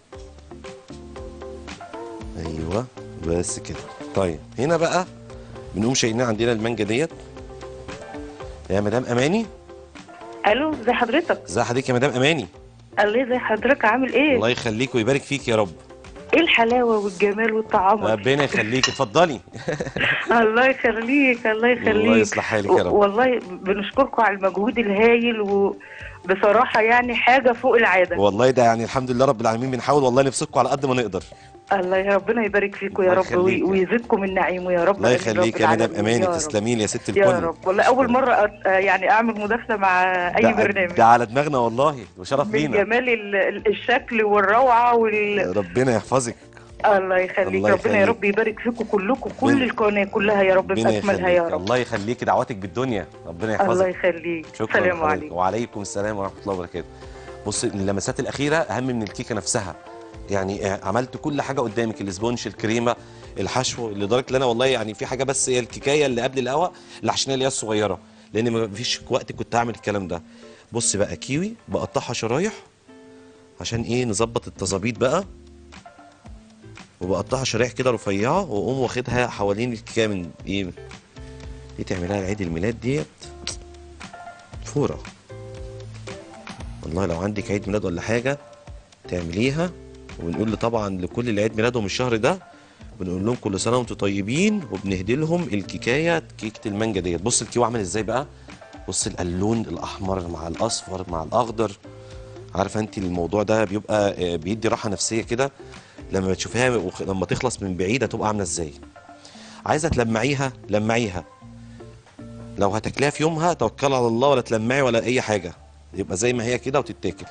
ايوه بس كده طيب هنا بقى بنقوم شايلين عندنا المانجا ديت يا مدام اماني الو ازي حضرتك ازي حضرتك يا مدام اماني الله ازي حضرتك عامل ايه الله يخليك ويبارك فيك يا رب ايه الحلاوه والجمال والطعام ربنا يخليك اتفضلي الله يخليك الله يخليك الله يصلح حالك يا رب. و- والله بنشكركم على المجهود الهايل وبصراحه يعني حاجه فوق العاده والله ده يعني الحمد لله رب العالمين بنحاول والله نبسطكم على قد ما نقدر الله يا ربنا يبارك فيكم يا الله رب يخليك وي- يا- ويزيدكم من نعيمه يا رب الله آمين يخليك رب يا مدام العالمين. اماني يا رب. تسلمي لي يا ست الكل يا رب والله اول شكراً. مره أت... يعني اعمل مداخله مع اي ده- برنامج ده على دماغنا والله وشرف من لينا جمال ال- ال- الشكل والروعه وال... ربنا يحفظك الله يخليك الله ربنا يا يخليك. رب يبارك فيكم كلكم من- كل القناه كلها يا رب ربنا باكملها يا يخليك رب الله يخليك دعواتك بالدنيا ربنا الله يحفظك يخليك شكرا سلام لحضرتك. عليكم وعليكم السلام ورحمه الله وبركاته بص اللمسات الاخيره اهم من الكيكه نفسها يعني آه، عملت كل حاجه قدامك الاسبونش الكريمه الحشو لدرجه ان انا والله يعني في حاجه بس هي الكيكايه اللي قبل القهوه العشنيه اللي هي الصغيره لان ما فيش وقت كنت هعمل الكلام ده بص بقى كيوي بقطعها شرايح عشان ايه نظبط التظابيط بقى وبقطعها شرايح كده رفيعه واقوم واخدها حوالين الكيكه من ايه دي تعملها لعيد الميلاد ديت فورة والله لو عندك عيد ميلاد ولا حاجة تعمليها وبنقول له طبعا لكل اللي عيد ميلادهم الشهر ده بنقول لهم كل سنة وانتم طيبين وبنهدي لهم الكيكاية كيكة المانجا ديت بص الكيو عامل ازاي بقى بص اللون الأحمر مع الأصفر مع الأخضر عارفة انت الموضوع ده بيبقى آه، بيدي راحة نفسية كده لما بتشوفيها وخ- لما تخلص من بعيد هتبقى عاملة ازاي عايزة تلمعيها لمعيها لو هتاكليها في يومها توكلي على الله ولا تلمعي ولا اي حاجه يبقى زي ما هي كده وتتاكل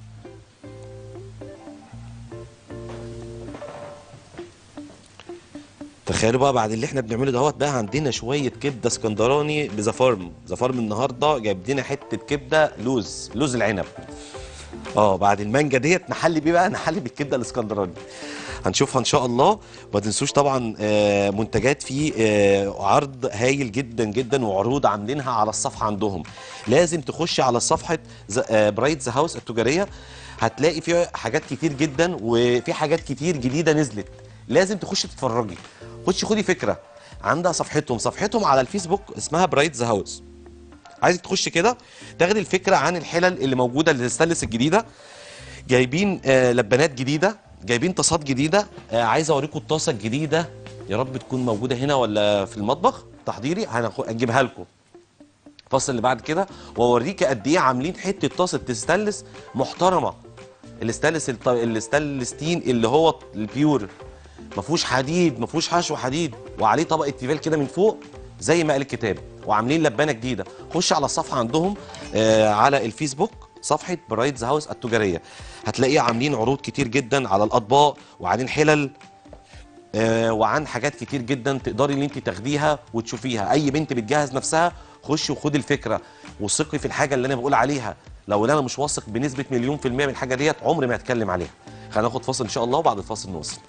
تخيلوا بقى بعد اللي احنا بنعمله دهوت بقى عندنا شويه كبده اسكندراني بزفارم زفارم النهارده جايب لنا حته كبده لوز لوز العنب اه بعد المانجا ديت نحلي بيه بقى نحلي بالكبده الاسكندراني هنشوفها ان شاء الله وما تنسوش طبعا آه، منتجات في آه، عرض هايل جدا جدا وعروض عاملينها على الصفحه عندهم لازم تخشي على صفحه برايت ذا هاوس التجاريه هتلاقي فيها حاجات كتير جدا وفي حاجات كتير جديده نزلت لازم تخشي تتفرجي خشي خدي فكره عندها صفحتهم صفحتهم على الفيسبوك اسمها برايت ذا هاوس عايزك تخش كده تاخدي الفكره عن الحلل اللي موجوده الستانلس الجديده جايبين آه لبانات جديده جايبين طاسات جديده آه عايز اوريكم الطاسه الجديده يا رب تكون موجوده هنا ولا في المطبخ تحضيري هناخ- هنجيبها لكم الفصل اللي بعد كده واوريك قد ايه عاملين حته طاسه تستانلس محترمه الاستانلس الط- الاستانلس ستين اللي هو البيور ما فيهوش حديد ما فيهوش حشو حديد وعليه طبقه تيفال كده من فوق زي ما قال الكتاب وعاملين لبانه جديده خش على الصفحه عندهم آه على الفيسبوك صفحه برايت ذا هاوس التجاريه هتلاقيه عاملين عروض كتير جدا على الاطباق وعاملين حلل آه وعن حاجات كتير جدا تقدري ان انت تاخديها وتشوفيها اي بنت بتجهز نفسها خشي وخدي الفكره وثقي في الحاجه اللي انا بقول عليها لو انا مش واثق بنسبه مليون في الميه من الحاجه ديت عمري ما هتكلم عليها خلينا ناخد فاصل ان شاء الله وبعد الفاصل نوصل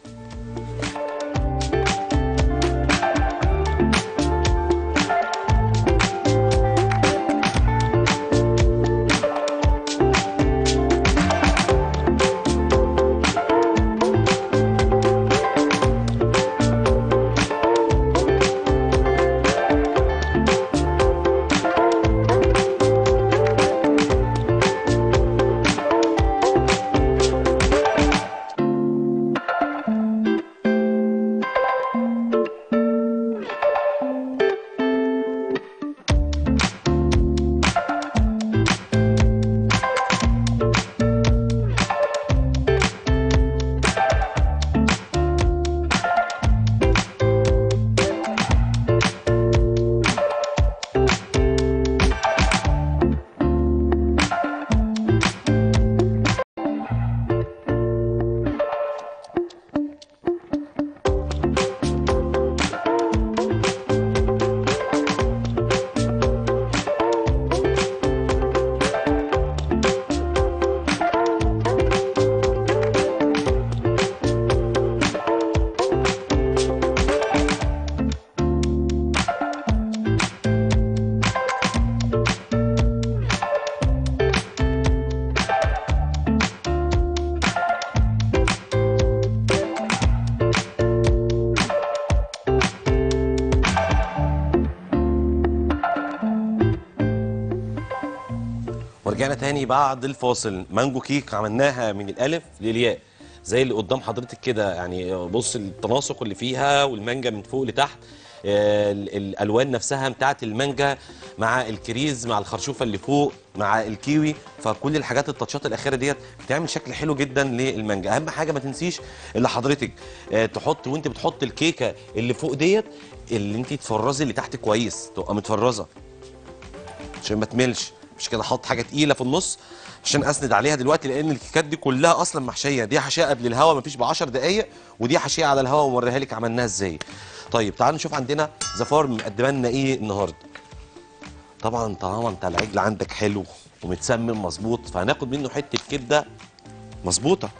ورجعنا تاني بعد الفاصل مانجو كيك عملناها من الالف للياء زي اللي قدام حضرتك كده يعني بص التناسق اللي فيها والمانجا من فوق لتحت آه، ال- الالوان نفسها بتاعت المانجا مع الكريز مع الخرشوفه اللي فوق مع الكيوي فكل الحاجات التاتشات الاخيره ديت بتعمل شكل حلو جدا للمانجا اهم حاجه ما تنسيش اللي حضرتك آه، تحط وانت بتحط الكيكه اللي فوق ديت اللي انت تفرزي اللي تحت كويس تبقى متفرزه عشان ما تملش مش كده حط حاجه تقيله في النص عشان اسند عليها دلوقتي لان الكيكات دي كلها اصلا محشيه دي حشيه قبل الهوا مفيش ب 10 دقائق ودي حشيه على الهوا وموريها لك عملناها ازاي طيب تعالوا نشوف عندنا زفار مقدمه لنا ايه النهارده طبعا طالما انت العجل عندك حلو ومتسمم مظبوط فهناخد منه حته كبده مظبوطه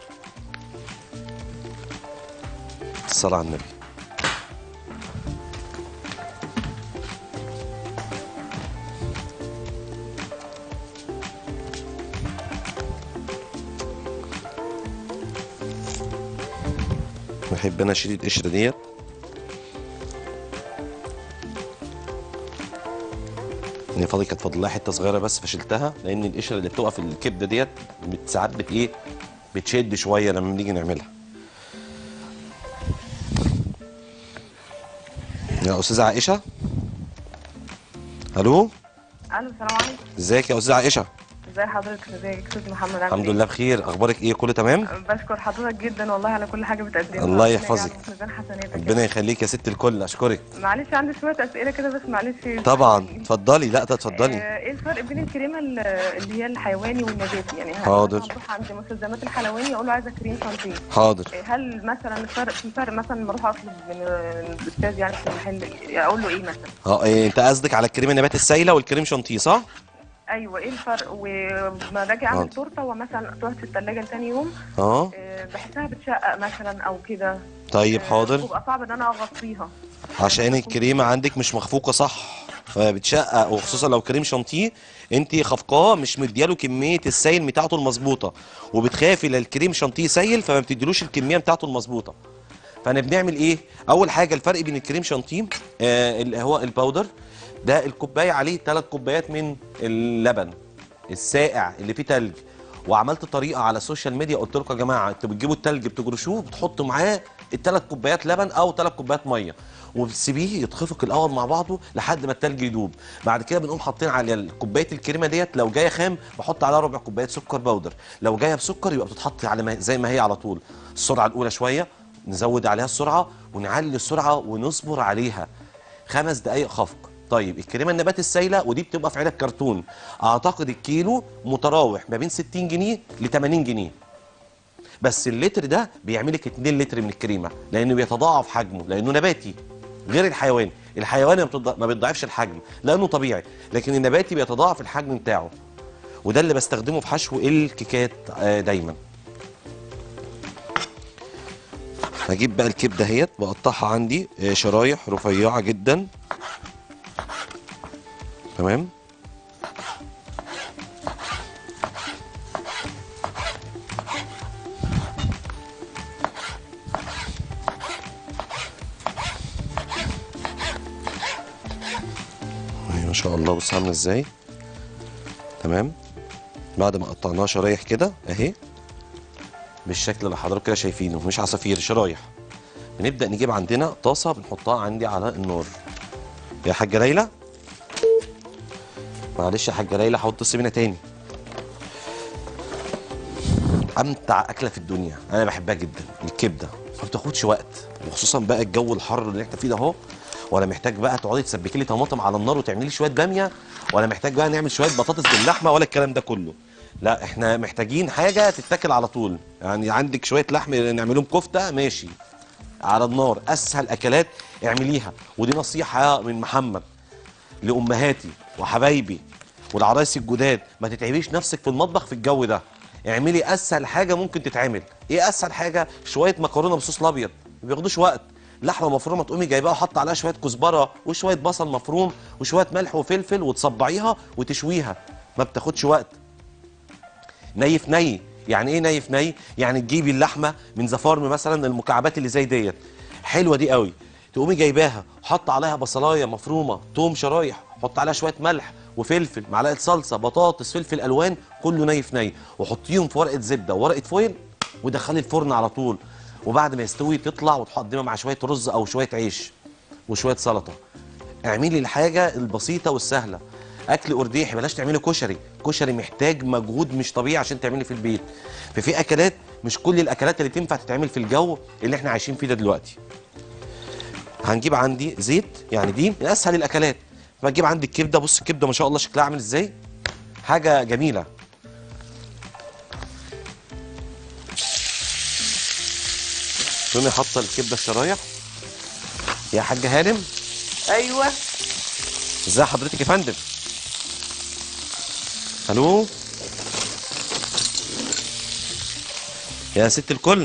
الصلاه على النبي بحب انا اشيل القشره ديت هي فاضي كانت فاضل لها حته صغيره بس فشلتها لان القشره اللي بتبقى في الكبده ديت بت- ساعات بت ايه بتشد شويه لما بنيجي نعملها يا استاذه عائشه الو الو السلام عليكم ازيك يا استاذه عائشه ازي حضرتك ازيك استاذ محمد عامل الحمد إيه؟ لله بخير اخبارك ايه كله تمام بشكر حضرتك جدا والله على كل حاجه بتقدمها الله ربنا يحفظك. يجعله في ميزان حسناتك ربنا يخليك يا ست الكل اشكرك معلش عندي شويه اسئله كده بس معلش طبعا اتفضلي لا اتفضلي آه، ايه الفرق بين الكريمه ال- اللي هي الحيواني والنباتي يعني هل حاضر. مثلاً اروح عند مستلزمات الحلواني اقول له عايزه كريم شانتيه حاضر آه، هل مثلا الفرق في فرق مثلا لما اروح اطلب من الاستاذ يعني في المحل اقول له ايه مثلا اه إيه انت قصدك على الكريمه النبات السايله والكريم شانتيه صح ايوه ايه الفرق وما باجي اعمل حاضر. تورته ومثلا تقعد في الثلاجه لتاني يوم اه آه، بحسها بتشقق مثلا او كده طيب آه، حاضر بيبقى صعب ان انا اغطيها عشان الكريمه عندك مش مخفوقه صح فبتشقق وخصوصا لو كريم شانتيه انت خفقاه مش مدياله كميه السائل بتاعته المظبوطه وبتخافي لا الكريم شانتيه سايل فما بتديلوش الكميه بتاعته المظبوطه فانا بنعمل ايه اول حاجه الفرق بين الكريم شانتيه آه اللي هو الباودر ده الكوبايه عليه ثلاث كوبايات من اللبن الساقع اللي فيه تلج وعملت طريقه على السوشيال ميديا قلت لكم يا جماعه انتوا بتجيبوا التلج بتجرشوه بتحطوا معاه الثلاث كوبايات لبن او ثلاث كوبايات ميه وبتسيبيه يتخفق الاول مع بعضه لحد ما التلج يدوب بعد كده بنقوم حاطين على كوبايه الكريمه ديت لو جايه خام بحط عليها ربع كوبايه سكر باودر لو جايه بسكر يبقى بتتحط على ما زي ما هي على طول السرعه الاولى شويه نزود عليها السرعه ونعلي السرعه ونصبر عليها خمس دقائق خفق طيب الكريمه النبات السايله ودي بتبقى في علب كرتون اعتقد الكيلو متراوح ما بين 60 جنيه ل 80 جنيه بس اللتر ده بيعمل لك 2 لتر من الكريمه لانه بيتضاعف حجمه لانه نباتي غير الحيواني الحيواني ما بتض- ما بيتضاعفش الحجم لانه طبيعي لكن النباتي بيتضاعف الحجم بتاعه وده اللي بستخدمه في حشو الكيكات آه، دايما هجيب بقى الكبده اهيت بقطعها عندي آه، شرايح رفيعه جدا تمام أهي ما شاء الله بص عامله ازاي تمام بعد ما قطعناها شرايح كده اهي بالشكل اللي حضراتكم كده شايفينه مش عصافير شرايح بنبدا نجيب عندنا طاسه بنحطها عندي على النار يا حاجه ليلى معلش يا حاجه ليلى حاول تتصل بينا تاني امتع اكله في الدنيا انا بحبها جدا الكبده ما بتاخدش وقت وخصوصا بقى الجو الحر اللي احنا فيه ده اهو ولا محتاج بقى تقعدي تسبكي لي طماطم على النار وتعملي لي شويه باميه ولا محتاج بقى نعمل شويه بطاطس باللحمه ولا الكلام ده كله لا احنا محتاجين حاجه تتاكل على طول يعني عندك شويه لحم نعملهم كفته ماشي على النار اسهل اكلات اعمليها ودي نصيحه من محمد لامهاتي وحبايبي والعرايس الجداد ما تتعبيش نفسك في المطبخ في الجو ده اعملي اسهل حاجه ممكن تتعمل ايه اسهل حاجه شويه مكرونه بصوص الابيض ما بياخدوش وقت لحمه مفرومه تقومي جايباها وحاطه عليها شويه كزبره وشويه بصل مفروم وشويه ملح وفلفل وتصبعيها وتشويها ما بتاخدش وقت نيف ني يعني ايه نيف ني يعني تجيبي اللحمه من زفارم مثلا المكعبات اللي زي ديت حلوه دي قوي تقومي جايباها حط عليها بصلايه مفرومه توم شرايح حط عليها شويه ملح وفلفل معلقه صلصه بطاطس فلفل الوان كله ني في ني وحطيهم في ورقه زبده وورقه فويل ودخلي الفرن على طول وبعد ما يستوي تطلع وتقدمها مع شويه رز او شويه عيش وشويه سلطه اعملي الحاجه البسيطه والسهله اكل ارديحي بلاش تعملي كشري كشري محتاج مجهود مش طبيعي عشان تعملي في البيت ففي اكلات مش كل الاكلات اللي تنفع تتعمل في الجو اللي احنا عايشين فيه ده دلوقتي هنجيب عندي زيت يعني دي من اسهل الاكلات بجيب عندي الكبده بص الكبده ما شاء الله شكلها عامل ازاي حاجه جميله تقومي حاطه الكبده الشرايح يا حاجه هانم ايوه ازي حضرتك يا فندم الو يا ست الكل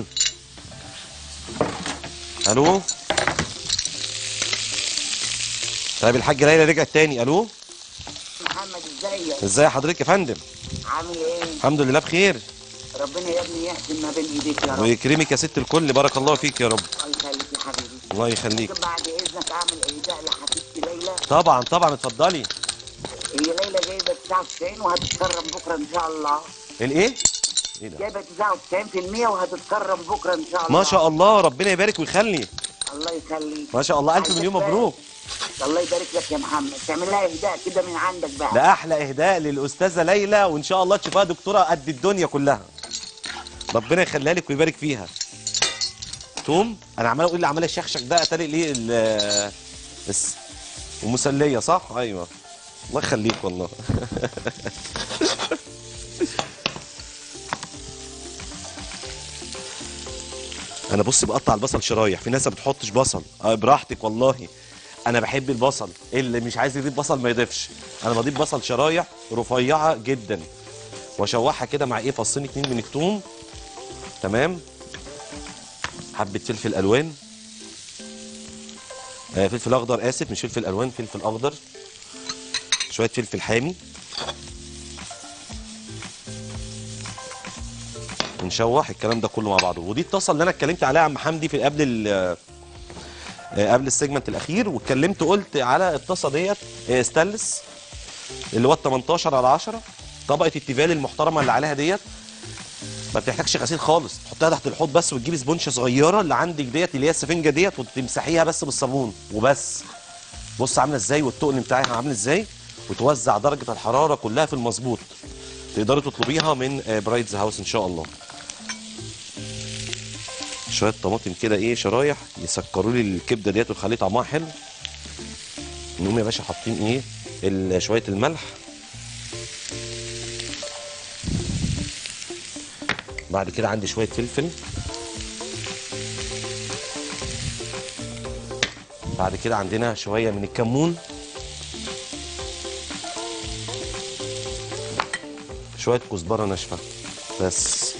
الو طيب الحاجه ليلى رجعت تاني الو محمد ازيك ازاي حضرتك يا فندم عامل ايه الحمد لله بخير ربنا يا ابني يحسن ما بين ايديك يا رب ويكرمك يا ست الكل بارك الله فيك يا رب الله يخليك يا حبيبي الله يخليك ممكن بعد اذنك اعمل اهداء لحبيبتي ليلى طبعا طبعا اتفضلي هي ليلى جايبه 99 وهتتكرم بكره ان شاء الله الايه ايه ده جايبه 99% وهتتكرم بكره ان شاء الله ما شاء الله ربنا يبارك ويخلي الله يخليك ما شاء الله الف عايزك مليون بقى- مبروك الله يبارك لك يا محمد تعمل لها اهداء كده من عندك بقى ده احلى اهداء للاستاذه ليلى وان شاء الله تشوفها دكتوره قد الدنيا كلها ربنا يخليها لك ويبارك فيها توم انا عمال اقول اللي عمال الشخشك ده اتاري ليه ال- بس ومسليه صح ايوه الله يخليك والله انا بص بقطع البصل شرايح في ناس ما بتحطش بصل اه براحتك والله انا بحب البصل اللي مش عايز يضيف بصل ما يضيفش انا بضيف بصل شرايح رفيعه جدا واشوحها كده مع ايه فصين اتنين من الثوم تمام حبه فلفل الوان آه فلفل اخضر اسف مش فلفل الوان فلفل اخضر شويه فلفل حامي نشوح الكلام ده كله مع بعضه ودي الطاسه اللي انا اتكلمت عليها يا عم حمدي في قبل ال- آه، قبل السيجمنت الاخير واتكلمت قلت على الطاسه ديت آه، ستانلس اللي هو ال 18 على 10 طبقه التيفال المحترمه اللي عليها ديت ما بتحتاجش غسيل خالص تحطها تحت الحوض بس وتجيبي سبونشه صغيره اللي عندك ديت اللي هي السفنجه ديت وتمسحيها بس بالصابون وبس بص عامله ازاي والتقل بتاعها عامل ازاي وتوزع درجه الحراره كلها في المظبوط تقدري تطلبيها من آه، برايتز هاوس ان شاء الله شويه طماطم كده ايه شرايح يسكروا لي الكبده ديت ويخلي طعمها حلو نقوم يا باشا حاطين ايه ال- شويه الملح بعد كده عندي شويه فلفل بعد كده عندنا شويه من الكمون شويه كزبره ناشفه بس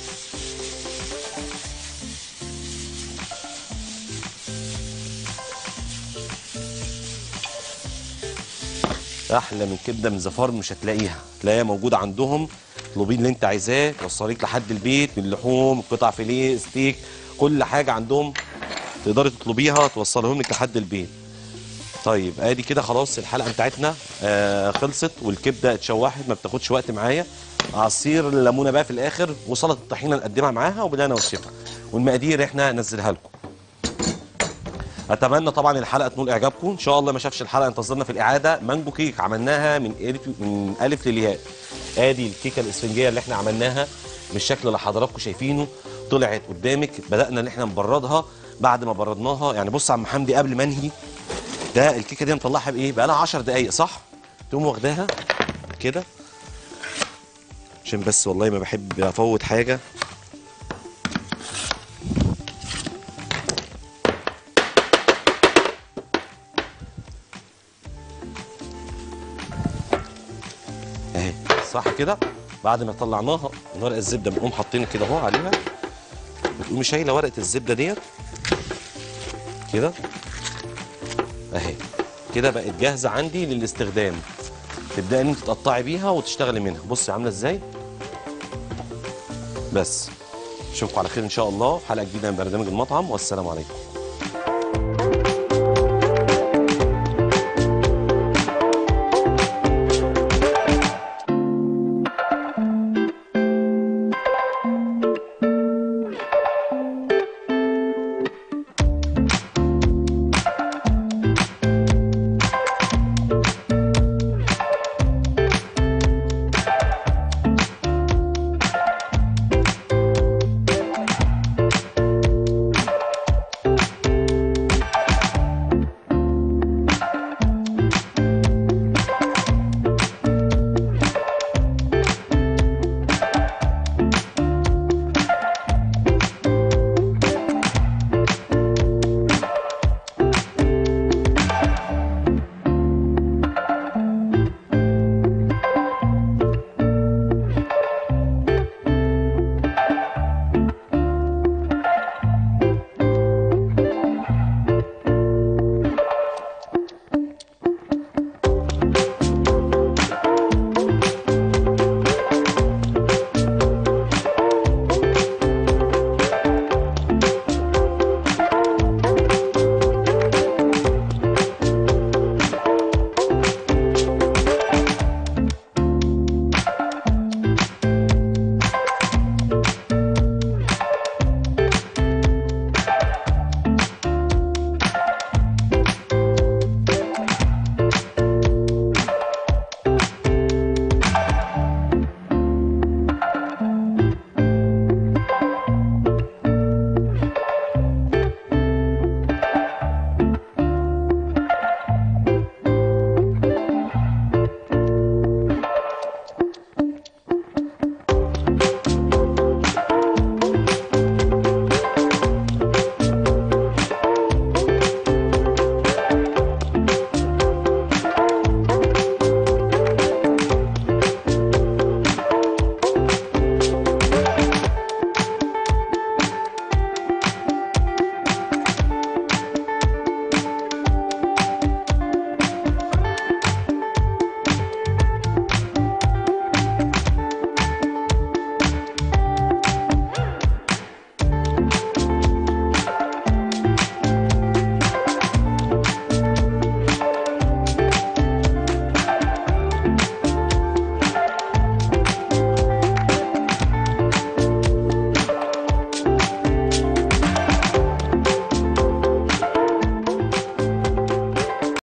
احلى من كبده من زفار مش هتلاقيها تلاقيها موجوده عندهم اطلبي اللي انت عايزاه يوصليك لحد البيت من لحوم قطع فيليه ستيك كل حاجه عندهم تقدري تطلبيها توصلهم لك لحد البيت طيب ادي كده خلاص الحلقه بتاعتنا آه خلصت والكبده اتشوحت ما بتاخدش وقت معايا عصير الليمونه بقى في الاخر وسلطه الطحينه نقدمها معاها وبالهنا والشفا والمقادير احنا ننزلها لكم اتمنى طبعا الحلقه تنول اعجابكم ان شاء الله ما شافش الحلقه انتظرنا في الاعاده مانجو كيك عملناها من الف من الف للياء ادي الكيكه الاسفنجيه اللي احنا عملناها بالشكل اللي حضراتكم شايفينه طلعت قدامك بدانا ان احنا نبردها بعد ما بردناها يعني بص يا عم حمدي قبل ما انهي ده الكيكه دي مطلعها بايه بقى لها 10 دقائق صح تقوم واخداها كده عشان بس والله ما بحب افوت حاجه اهي صح كده بعد ما طلعناها من ورق الزبده بنقوم حاطين كده اهو عليها بتقومي شايله ورقه الزبده ديت كده اهي كده بقت جاهزه عندي للاستخدام تبداي ان انت تقطعي بيها وتشتغلي منها بصي عامله ازاي بس اشوفكم على خير ان شاء الله حلقه جديده من برنامج المطعم والسلام عليكم